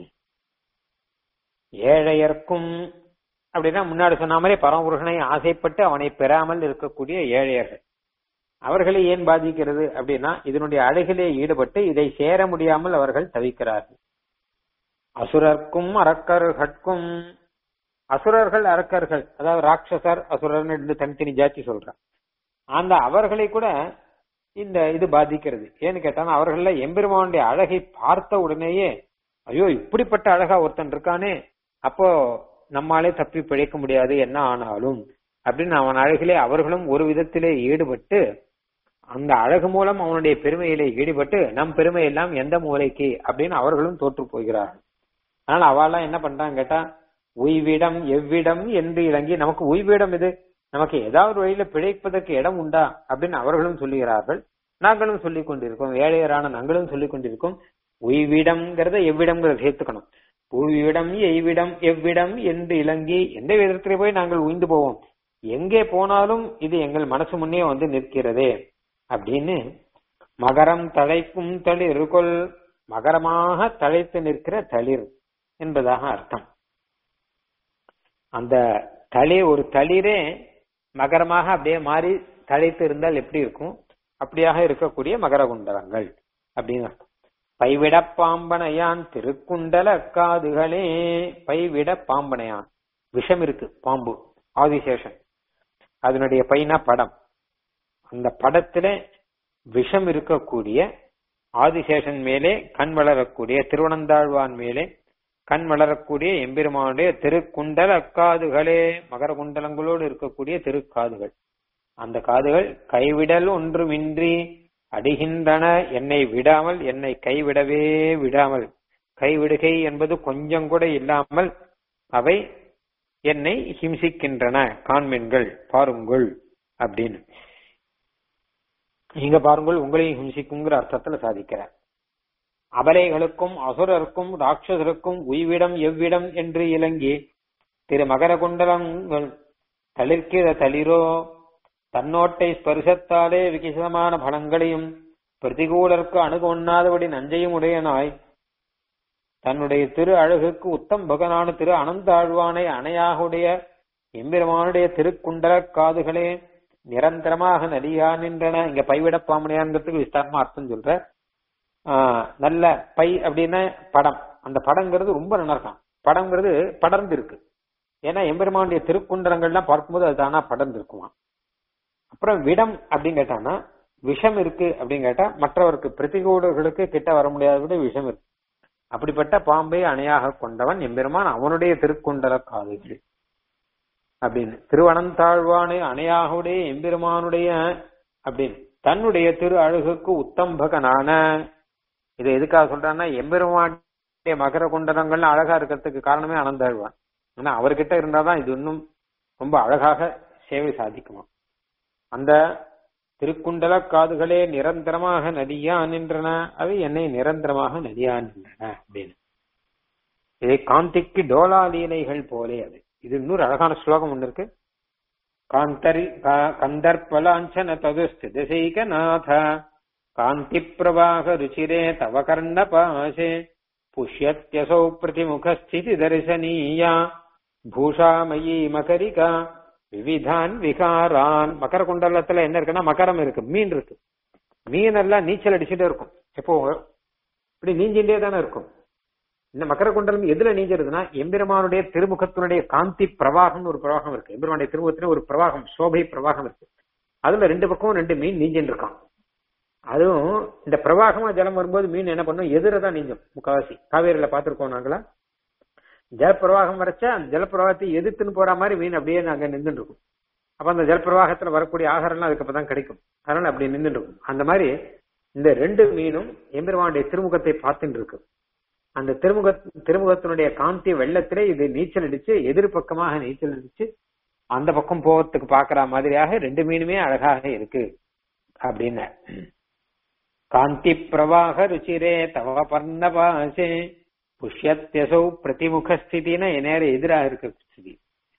ஏழையர்க்கும் அப்படின்னா முன்னாடி சொன்ன மாதிரி பரமபுருஷனை ஆசைப்பட்டு அவனை பெறாமல் இருக்கக்கூடிய ஏழையர்கள் அவர்களை ஏன் பாதிக்கிறது அப்படின்னா இதனுடைய அழகிலே ஈடுபட்டு இதை சேர முடியாமல் அவர்கள் தவிக்கிறார்கள் அசுரர்க்கும் அரக்கர்கட்கும் அசுரர்கள் அரக்கர்கள் அதாவது ராட்சசர் அசுரர்னு ரெண்டு தனித்தனி ஜாதி சொல்றான் அந்த அவர்களை கூட இந்த இது பாதிக்கிறது ஏன்னு கேட்டாங்கன்னா அவர்கள எம்பெருமானுடைய அழகை பார்த்த உடனேயே ஐயோ இப்படிப்பட்ட அழகா ஒருத்தன் இருக்கானே அப்போ நம்மாலே தப்பி பிழைக்க முடியாது என்ன ஆனாலும் அப்படின்னு அவன் அழகிலே அவர்களும் ஒரு விதத்திலே ஈடுபட்டு அந்த அழகு மூலம் அவனுடைய பெருமையிலே ஈடுபட்டு நம் பெருமை எல்லாம் எந்த மூலைக்கு அப்படின்னு அவர்களும் தோற்று போகிறார்கள் அதனால அவெல்லாம் என்ன பண்றாங்க கேட்டா உய்விடம் எவ்விடம் என்று இறங்கி நமக்கு உய்விடம் இது நமக்கு ஏதாவது வழியில பிழைப்பதற்கு இடம் உண்டா அப்படின்னு அவர்களும் சொல்லுகிறார்கள் நாங்களும் சொல்லிக் கொண்டிருக்கோம் ஏழையரான நாங்களும் சொல்லிக் கொண்டிருக்கோம் உய்விடம்ங்கிறத எவ்விடம்ங்கிறத சேர்த்துக்கணும் உய்விடம் எய்விடம் எவ்விடம் என்று இலங்கி எந்த விதத்திலே போய் நாங்கள் உய்ந்து போவோம் எங்கே போனாலும் இது எங்கள் மனசு முன்னே வந்து நிற்கிறதே அப்படின்னு மகரம் தழைக்கும் தளிர் கொள் மகரமாக தழைத்து நிற்கிற தளிர் என்பதாக அர்த்தம் அந்த தளிர் ஒரு தளிரே மகரமாக அப்படியே மாறி தழைத்து இருந்தால் எப்படி இருக்கும் அப்படியாக இருக்கக்கூடிய மகர குண்டலங்கள் அப்படின்னு அர்த்தம் பைவிட பாம்பனையான் திருக்குண்டல காதுகளே பைவிட பாம்பனையான் விஷம் இருக்கு பாம்பு ஆதிசேஷன் அதனுடைய பைனா படம் அந்த படத்துல விஷம் இருக்கக்கூடிய ஆதிசேஷன் மேலே கண் வளரக்கூடிய திருவனந்தாழ்வான் மேலே கண் வளரக்கூடிய எம்பெருமானுடைய திருக்குண்டல காதுகளே மகர குண்டலங்களோடு இருக்கக்கூடிய திருக்காதுகள் அந்த காதுகள் கைவிடல் ஒன்றுமின்றி அடிகின்றன என்னை விடாமல் என்னை கைவிடவே விடாமல் கைவிடுகை என்பது கொஞ்சம் கூட இல்லாமல் அவை என்னை ஹிம்சிக்கின்றன காண்மென்கள் பாருங்கள் அப்படின்னு நீங்க பாருங்கள் உங்களையும் ஹிம்சிக்குங்கிற அர்த்தத்துல சாதிக்கிறார் அபலைகளுக்கும் அசுரருக்கும் ராட்சசருக்கும் உய்விடம் எவ்விடம் என்று இலங்கி திரு மகர குண்டலங்கள் தளிர்க்கிற தளிரோ தன்னோட்டை ஸ்பரிசத்தாலே விகிசமான பலங்களையும் பிரதிகூலருக்கு அணுக உண்ணாதபடி நஞ்சையும் உடையனாய் தன்னுடைய திரு அழகுக்கு உத்தம் பகனான திரு அனந்தாழ்வானை அணையாகுடைய எம்பெருமானுடைய திருக்குண்டல காதுகளே நிரந்தரமாக நலியா நின்றன இங்க பைவிட பாமனையாங்கிறதுக்கு விஸ்தாரமா அர்த்தம் சொல்ற ஆஹ் நல்ல பை அப்படின்னா படம் அந்த படங்கிறது ரொம்ப நல்லா இருக்கான் படங்கிறது படர்ந்து இருக்கு ஏன்னா எம்பெருமானுடைய திருக்குண்டலங்கள்லாம் பார்க்கும்போது அது தானா படர்ந்து இருக்குமா அப்புறம் விடம் அப்படின்னு கேட்டான்னா விஷம் இருக்கு அப்படின்னு கேட்டா மற்றவருக்கு பிரதிகூடர்களுக்கு கிட்ட வர முடியாத விஷம் இருக்கு அப்படிப்பட்ட பாம்பை அணையாக கொண்டவன் எம்பெருமான் அவனுடைய திருக்குண்டல காதுகள் அப்படின்னு திருவனந்தாழ்வானை அணையாகுடைய எம்பெருமானுடைய அப்படின்னு தன்னுடைய திரு அழகுக்கு உத்தம்பகனான இதை எதுக்காக சொல்றான்னா எம்பெருமானுடைய மகர குண்டலங்கள்ல அழகா இருக்கிறதுக்கு காரணமே அனந்தாழ்வான் ஆனா அவர்கிட்ட இருந்தாதான் இது இன்னும் ரொம்ப அழகாக சேவை சாதிக்குமா அந்த திருக்குண்டல காதுகளே நிரந்தரமாக நதியா நின்றன அவை என்னை நிரந்தரமாக நதியா நின்றன அப்படின்னு இதை காந்திக்கு டோலா லீலைகள் போலே அது இது இன்னொரு அழகான ஸ்லோகம் ஒண்ணு இருக்கு காந்தரி கந்தர்பலாஞ்சன ததுஸ்திதசைகநாத காந்தி பிரவாக ருச்சிரே தவ கர்ணபாசே புஷ்யத்யசௌ பிரதிமுகஸ்திதி தரிசனீயா பூஷாமயி மகரிகா விவிதான் விகாரான் மகர குண்டலத்துல என்ன இருக்குன்னா மகரம் இருக்கு மீன் இருக்கு மீன் எல்லாம் நீச்சல் அடிச்சுட்டே இருக்கும் எப்போ இப்படி நீஞ்சிட்டே தானே இருக்கும் இந்த மகர குண்டலம் எதுல நீஞ்சிருதுன்னா எம்பெருமானுடைய திருமுகத்தினுடைய காந்தி பிரவாகம்னு ஒரு பிரவாகம் இருக்கு எம்பெருமானுடைய திருமுகத்துல ஒரு பிரவாகம் சோபை பிரவாகம் இருக்கு அதுல ரெண்டு பக்கமும் ரெண்டு மீன் நீஞ்சின்னு இருக்கான் அதுவும் இந்த பிரவாகமா ஜலம் வரும்போது மீன் என்ன பண்ணும் எதிரதான் நீஞ்சும் முக்காவாசி காவேரியில பாத்துருக்கோம் நாங்களா ஜலப்பிரவாகம் வரைச்சா அந்த ஜலப்பிரவாகத்தை எதிர்த்துன்னு போற மாதிரி மீன் அப்படியே அங்க நின்றுட்டு இருக்கும் அப்ப அந்த ஜலப்பிரவாகத்துல வரக்கூடிய ஆகாரம்லாம் அதுக்கப்புறம் கிடைக்கும் அதனால அப்படி நின்றுட்டு இருக்கும் அந்த மாதிரி இந்த ரெண்டு மீனும் எம்பெருமானுடைய திருமுகத்தை பார்த்துட்டு இருக்கு அந்த திருமுக திருமுகத்தினுடைய காந்தி வெள்ளத்திலே இது நீச்சல் அடிச்சு எதிர்பக்கமாக நீச்சல் அடிச்சு அந்த பக்கம் போகிறதுக்கு பாக்குற மாதிரியாக ரெண்டு மீனுமே அழகாக இருக்கு அப்படின்னு காந்தி பிரவாக ருச்சிரே தவ பர்ணபாசே புஷ்யத்யசௌ பிரதிமுக ஸ்திதினா நேர எதிராக இருக்க ஸ்திதி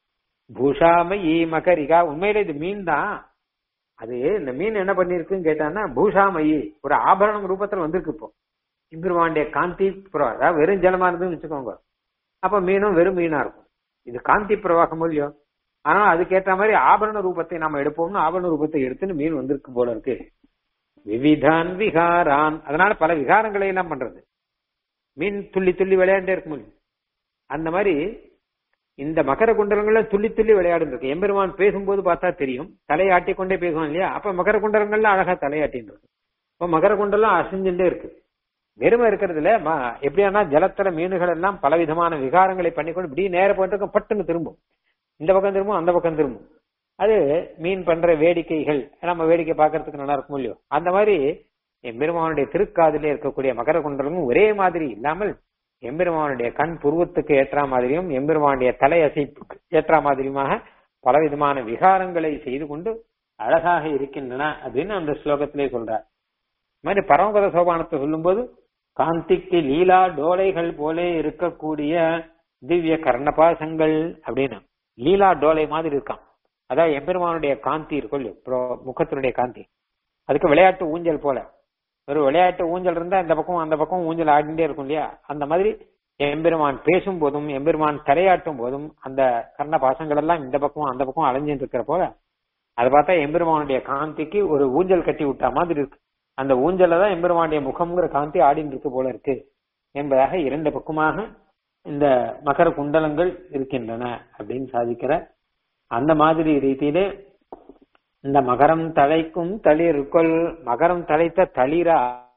பூஷாமயி மகரிகா உண்மையில இது மீன் தான் அது இந்த மீன் என்ன பண்ணிருக்குன்னு கேட்டான்னா பூஷாமயி ஒரு ஆபரணம் ரூபத்துல வந்திருக்கு இப்போ இம்பெருமாண்டிய காந்தி பிரவாகம் அதாவது வெறும் ஜலமா இருந்துன்னு வச்சுக்கோங்க அப்ப மீனும் வெறும் மீனா இருக்கும் இது காந்தி பிரவாகம் இல்லையோ ஆனா அதுக்கேற்ற மாதிரி ஆபரண ரூபத்தை நாம எடுப்போம்னு ஆபரண ரூபத்தை எடுத்துன்னு மீன் வந்திருக்கு போல இருக்கு விவிதான் விகாரான் அதனால பல விகாரங்களை எல்லாம் பண்றது மீன் துள்ளி துள்ளி விளையாண்டே இருக்க முடியும் அந்த மாதிரி இந்த மகர குண்டலங்கள்ல துள்ளி துள்ளி விளையாடு இருக்கு எம்பெருமான் பேசும்போது பார்த்தா தெரியும் தலையாட்டி கொண்டே பேசுவான் இல்லையா அப்ப மகர குண்டலங்கள்ல அழகா தலையாட்டின்னு இருக்கு இப்ப மகர குண்டலம் அசைஞ்சுட்டே இருக்கு வெறுமை இருக்கிறதுல எப்படியானா ஜலத்துல மீன்கள் எல்லாம் பலவிதமான விகாரங்களை பண்ணிக்கொண்டு இப்படி நேர போயிட்டு பட்டுன்னு திரும்பும் இந்த பக்கம் திரும்பும் அந்த பக்கம் திரும்பும் அது மீன் பண்ற வேடிக்கைகள் நம்ம வேடிக்கை பார்க்கறதுக்கு நல்லா இருக்கும் இல்லையோ அந்த மாதிரி எம்பெருமானுடைய திருக்காதிலே இருக்கக்கூடிய மகர குண்டலமும் ஒரே மாதிரி இல்லாமல் எம்பெருமானுடைய கண் புருவத்துக்கு ஏற்ற மாதிரியும் எம்பெருமானுடைய தலை அசைப்புக்கு ஏற்ற மாதிரியுமாக பலவிதமான விகாரங்களை செய்து கொண்டு அழகாக இருக்கின்றன அப்படின்னு அந்த ஸ்லோகத்திலே சொல்றார் மாதிரி பரமபத சோபானத்தை சொல்லும்போது காந்திக்கு லீலா டோலைகள் போல இருக்கக்கூடிய திவ்ய கர்ணபாசங்கள் அப்படின்னு லீலா டோலை மாதிரி இருக்கான் அதாவது எம்பெருமானுடைய காந்தி இருக்கும் முகத்தினுடைய காந்தி அதுக்கு விளையாட்டு ஊஞ்சல் போல ஒரு விளையாட்டு ஊஞ்சல் இருந்தா இந்த பக்கம் அந்த பக்கம் ஊஞ்சல் ஆடிட்டே இருக்கும் இல்லையா அந்த மாதிரி எம்பெருமான் பேசும் போதும் எம்பெருமான் தலையாட்டும் போதும் அந்த கர்ண பாசங்கள் எல்லாம் இந்த பக்கம் அந்த பக்கம் அலைஞ்சிட்டு இருக்கிற போல அதை பார்த்தா எம்பெருமானுடைய காந்திக்கு ஒரு ஊஞ்சல் கட்டி விட்டா மாதிரி இருக்கு அந்த ஊஞ்சல தான் எம்பெருமானுடைய முகம்ங்கிற காந்தி ஆடின்னு இருக்கு போல இருக்கு என்பதாக இரண்டு பக்கமாக இந்த மகர குண்டலங்கள் இருக்கின்றன அப்படின்னு சாதிக்கிற அந்த மாதிரி ரீதியிலே இந்த மகரம் தழைக்கும் தளிர்கொள் மகரம் தழைத்த தளிரா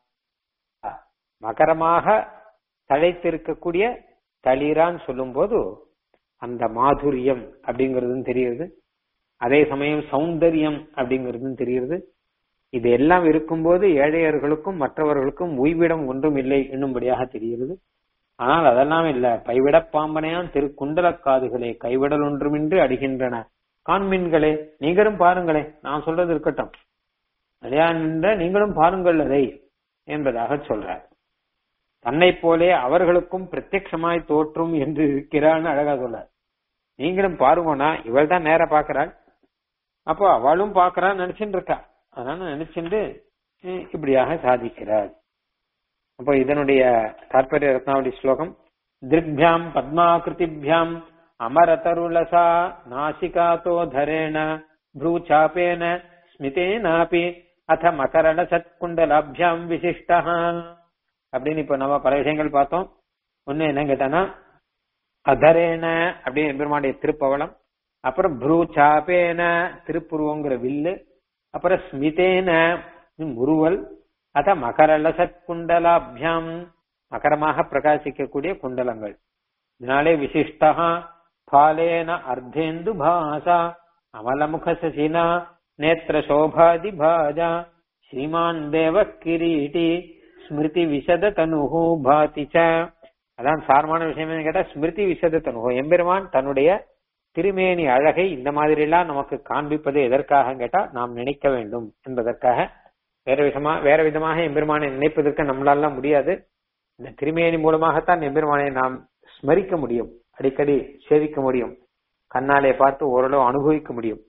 மகரமாக தழைத்திருக்கக்கூடிய தளிரான்னு சொல்லும்போது அந்த மாதுரியம் அப்படிங்கறதும் தெரியுது அதே சமயம் சௌந்தரியம் அப்படிங்கறதும் தெரியுது இது எல்லாம் இருக்கும்போது ஏழையர்களுக்கும் மற்றவர்களுக்கும் உய்விடம் ஒன்றும் இல்லை என்னும்படியாக தெரிகிறது ஆனால் அதெல்லாம் இல்ல பைவிட பாம்பனையான் திரு குண்டல காதுகளே கைவிடல் ஒன்றுமின்றி அடிகின்றன காண்மீன்களே நீங்களும் பாருங்களே நான் சொல்றது இருக்கட்டும் அதையா நின்ற நீங்களும் பாருங்கள் அதை என்பதாக சொல்றார் தன்னை போலே அவர்களுக்கும் பிரத்யட்சமாய் தோற்றும் என்று இருக்கிறான்னு அழகா சொல்றார் நீங்களும் பாருங்கன்னா இவள் தான் நேர பாக்குறாள் அப்போ அவளும் பாக்குறான்னு நினைச்சுட்டு இருக்கா அதனால நினைச்சுட்டு இப்படியாக சாதிக்கிறார் அப்போ இதனுடைய தாற்பரிய ரத்னாவளி ஸ்லோகம் திருக்பியாம் பத்மாகிருதிபியாம் அமரதருலசா நாசிகாத்தோ தரேண ப்ரூச்சாபேன ஸ்மிதேனாபி அத மகரண சத்குண்டலாபியாம் விசிஷ்டா அப்படின்னு இப்ப நம்ம பல விஷயங்கள் பார்த்தோம் ஒண்ணு என்ன கேட்டானா அதரேன அப்படின்னு பெருமானுடைய திருப்பவளம் அப்புறம் ப்ரூச்சாபேன திருப்புருவங்கிற வில்லு அப்புறம் ஸ்மிதேன முருவல் அத மகரல சத்குண்டலாபியாம் மகரமாக பிரகாசிக்கக்கூடிய குண்டலங்கள் இதனாலே விசிஷ்டா பாலேன அர்த்தேந்து பாசா அமலமுக சசினா நேத்திர சோபாதி பாஜா ஸ்ரீமான் தேவ கிரீட்டி ஸ்மிருதி விசத தனுஹு பாதி அதான் சாரமான விஷயம் கேட்டா ஸ்மிருதி விசத தனுஹு எம்பெருமான் தன்னுடைய திருமேனி அழகை இந்த மாதிரி எல்லாம் நமக்கு காண்பிப்பது எதற்காக கேட்டா நாம் நினைக்க வேண்டும் என்பதற்காக வேற விதமா வேற விதமாக எம்பெருமானை நினைப்பதற்கு நம்மளால முடியாது இந்த திருமேனி மூலமாகத்தான் எம்பெருமானை நாம் ஸ்மரிக்க முடியும் அடிக்கடி சேவிக்க முடியும் கண்ணாலே பார்த்து ஓரளவு அனுபவிக்க முடியும்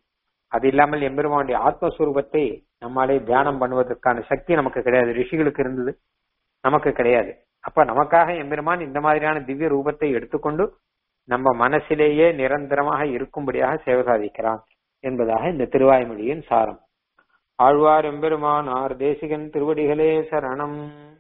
அது இல்லாமல் எம்பெருமானுடைய ஆத்மஸ்வரூபத்தை நம்மாலே தியானம் பண்ணுவதற்கான சக்தி நமக்கு கிடையாது ரிஷிகளுக்கு இருந்தது நமக்கு கிடையாது அப்ப நமக்காக எம்பெருமான் இந்த மாதிரியான திவ்ய ரூபத்தை எடுத்துக்கொண்டு நம்ம மனசிலேயே நிரந்தரமாக இருக்கும்படியாக சேவை சாதிக்கிறான் என்பதாக இந்த திருவாய்மொழியின் சாரம் ஆழ்வார் எம்பெருமான் ஆர் தேசிகன் திருவடிகளே சரணம்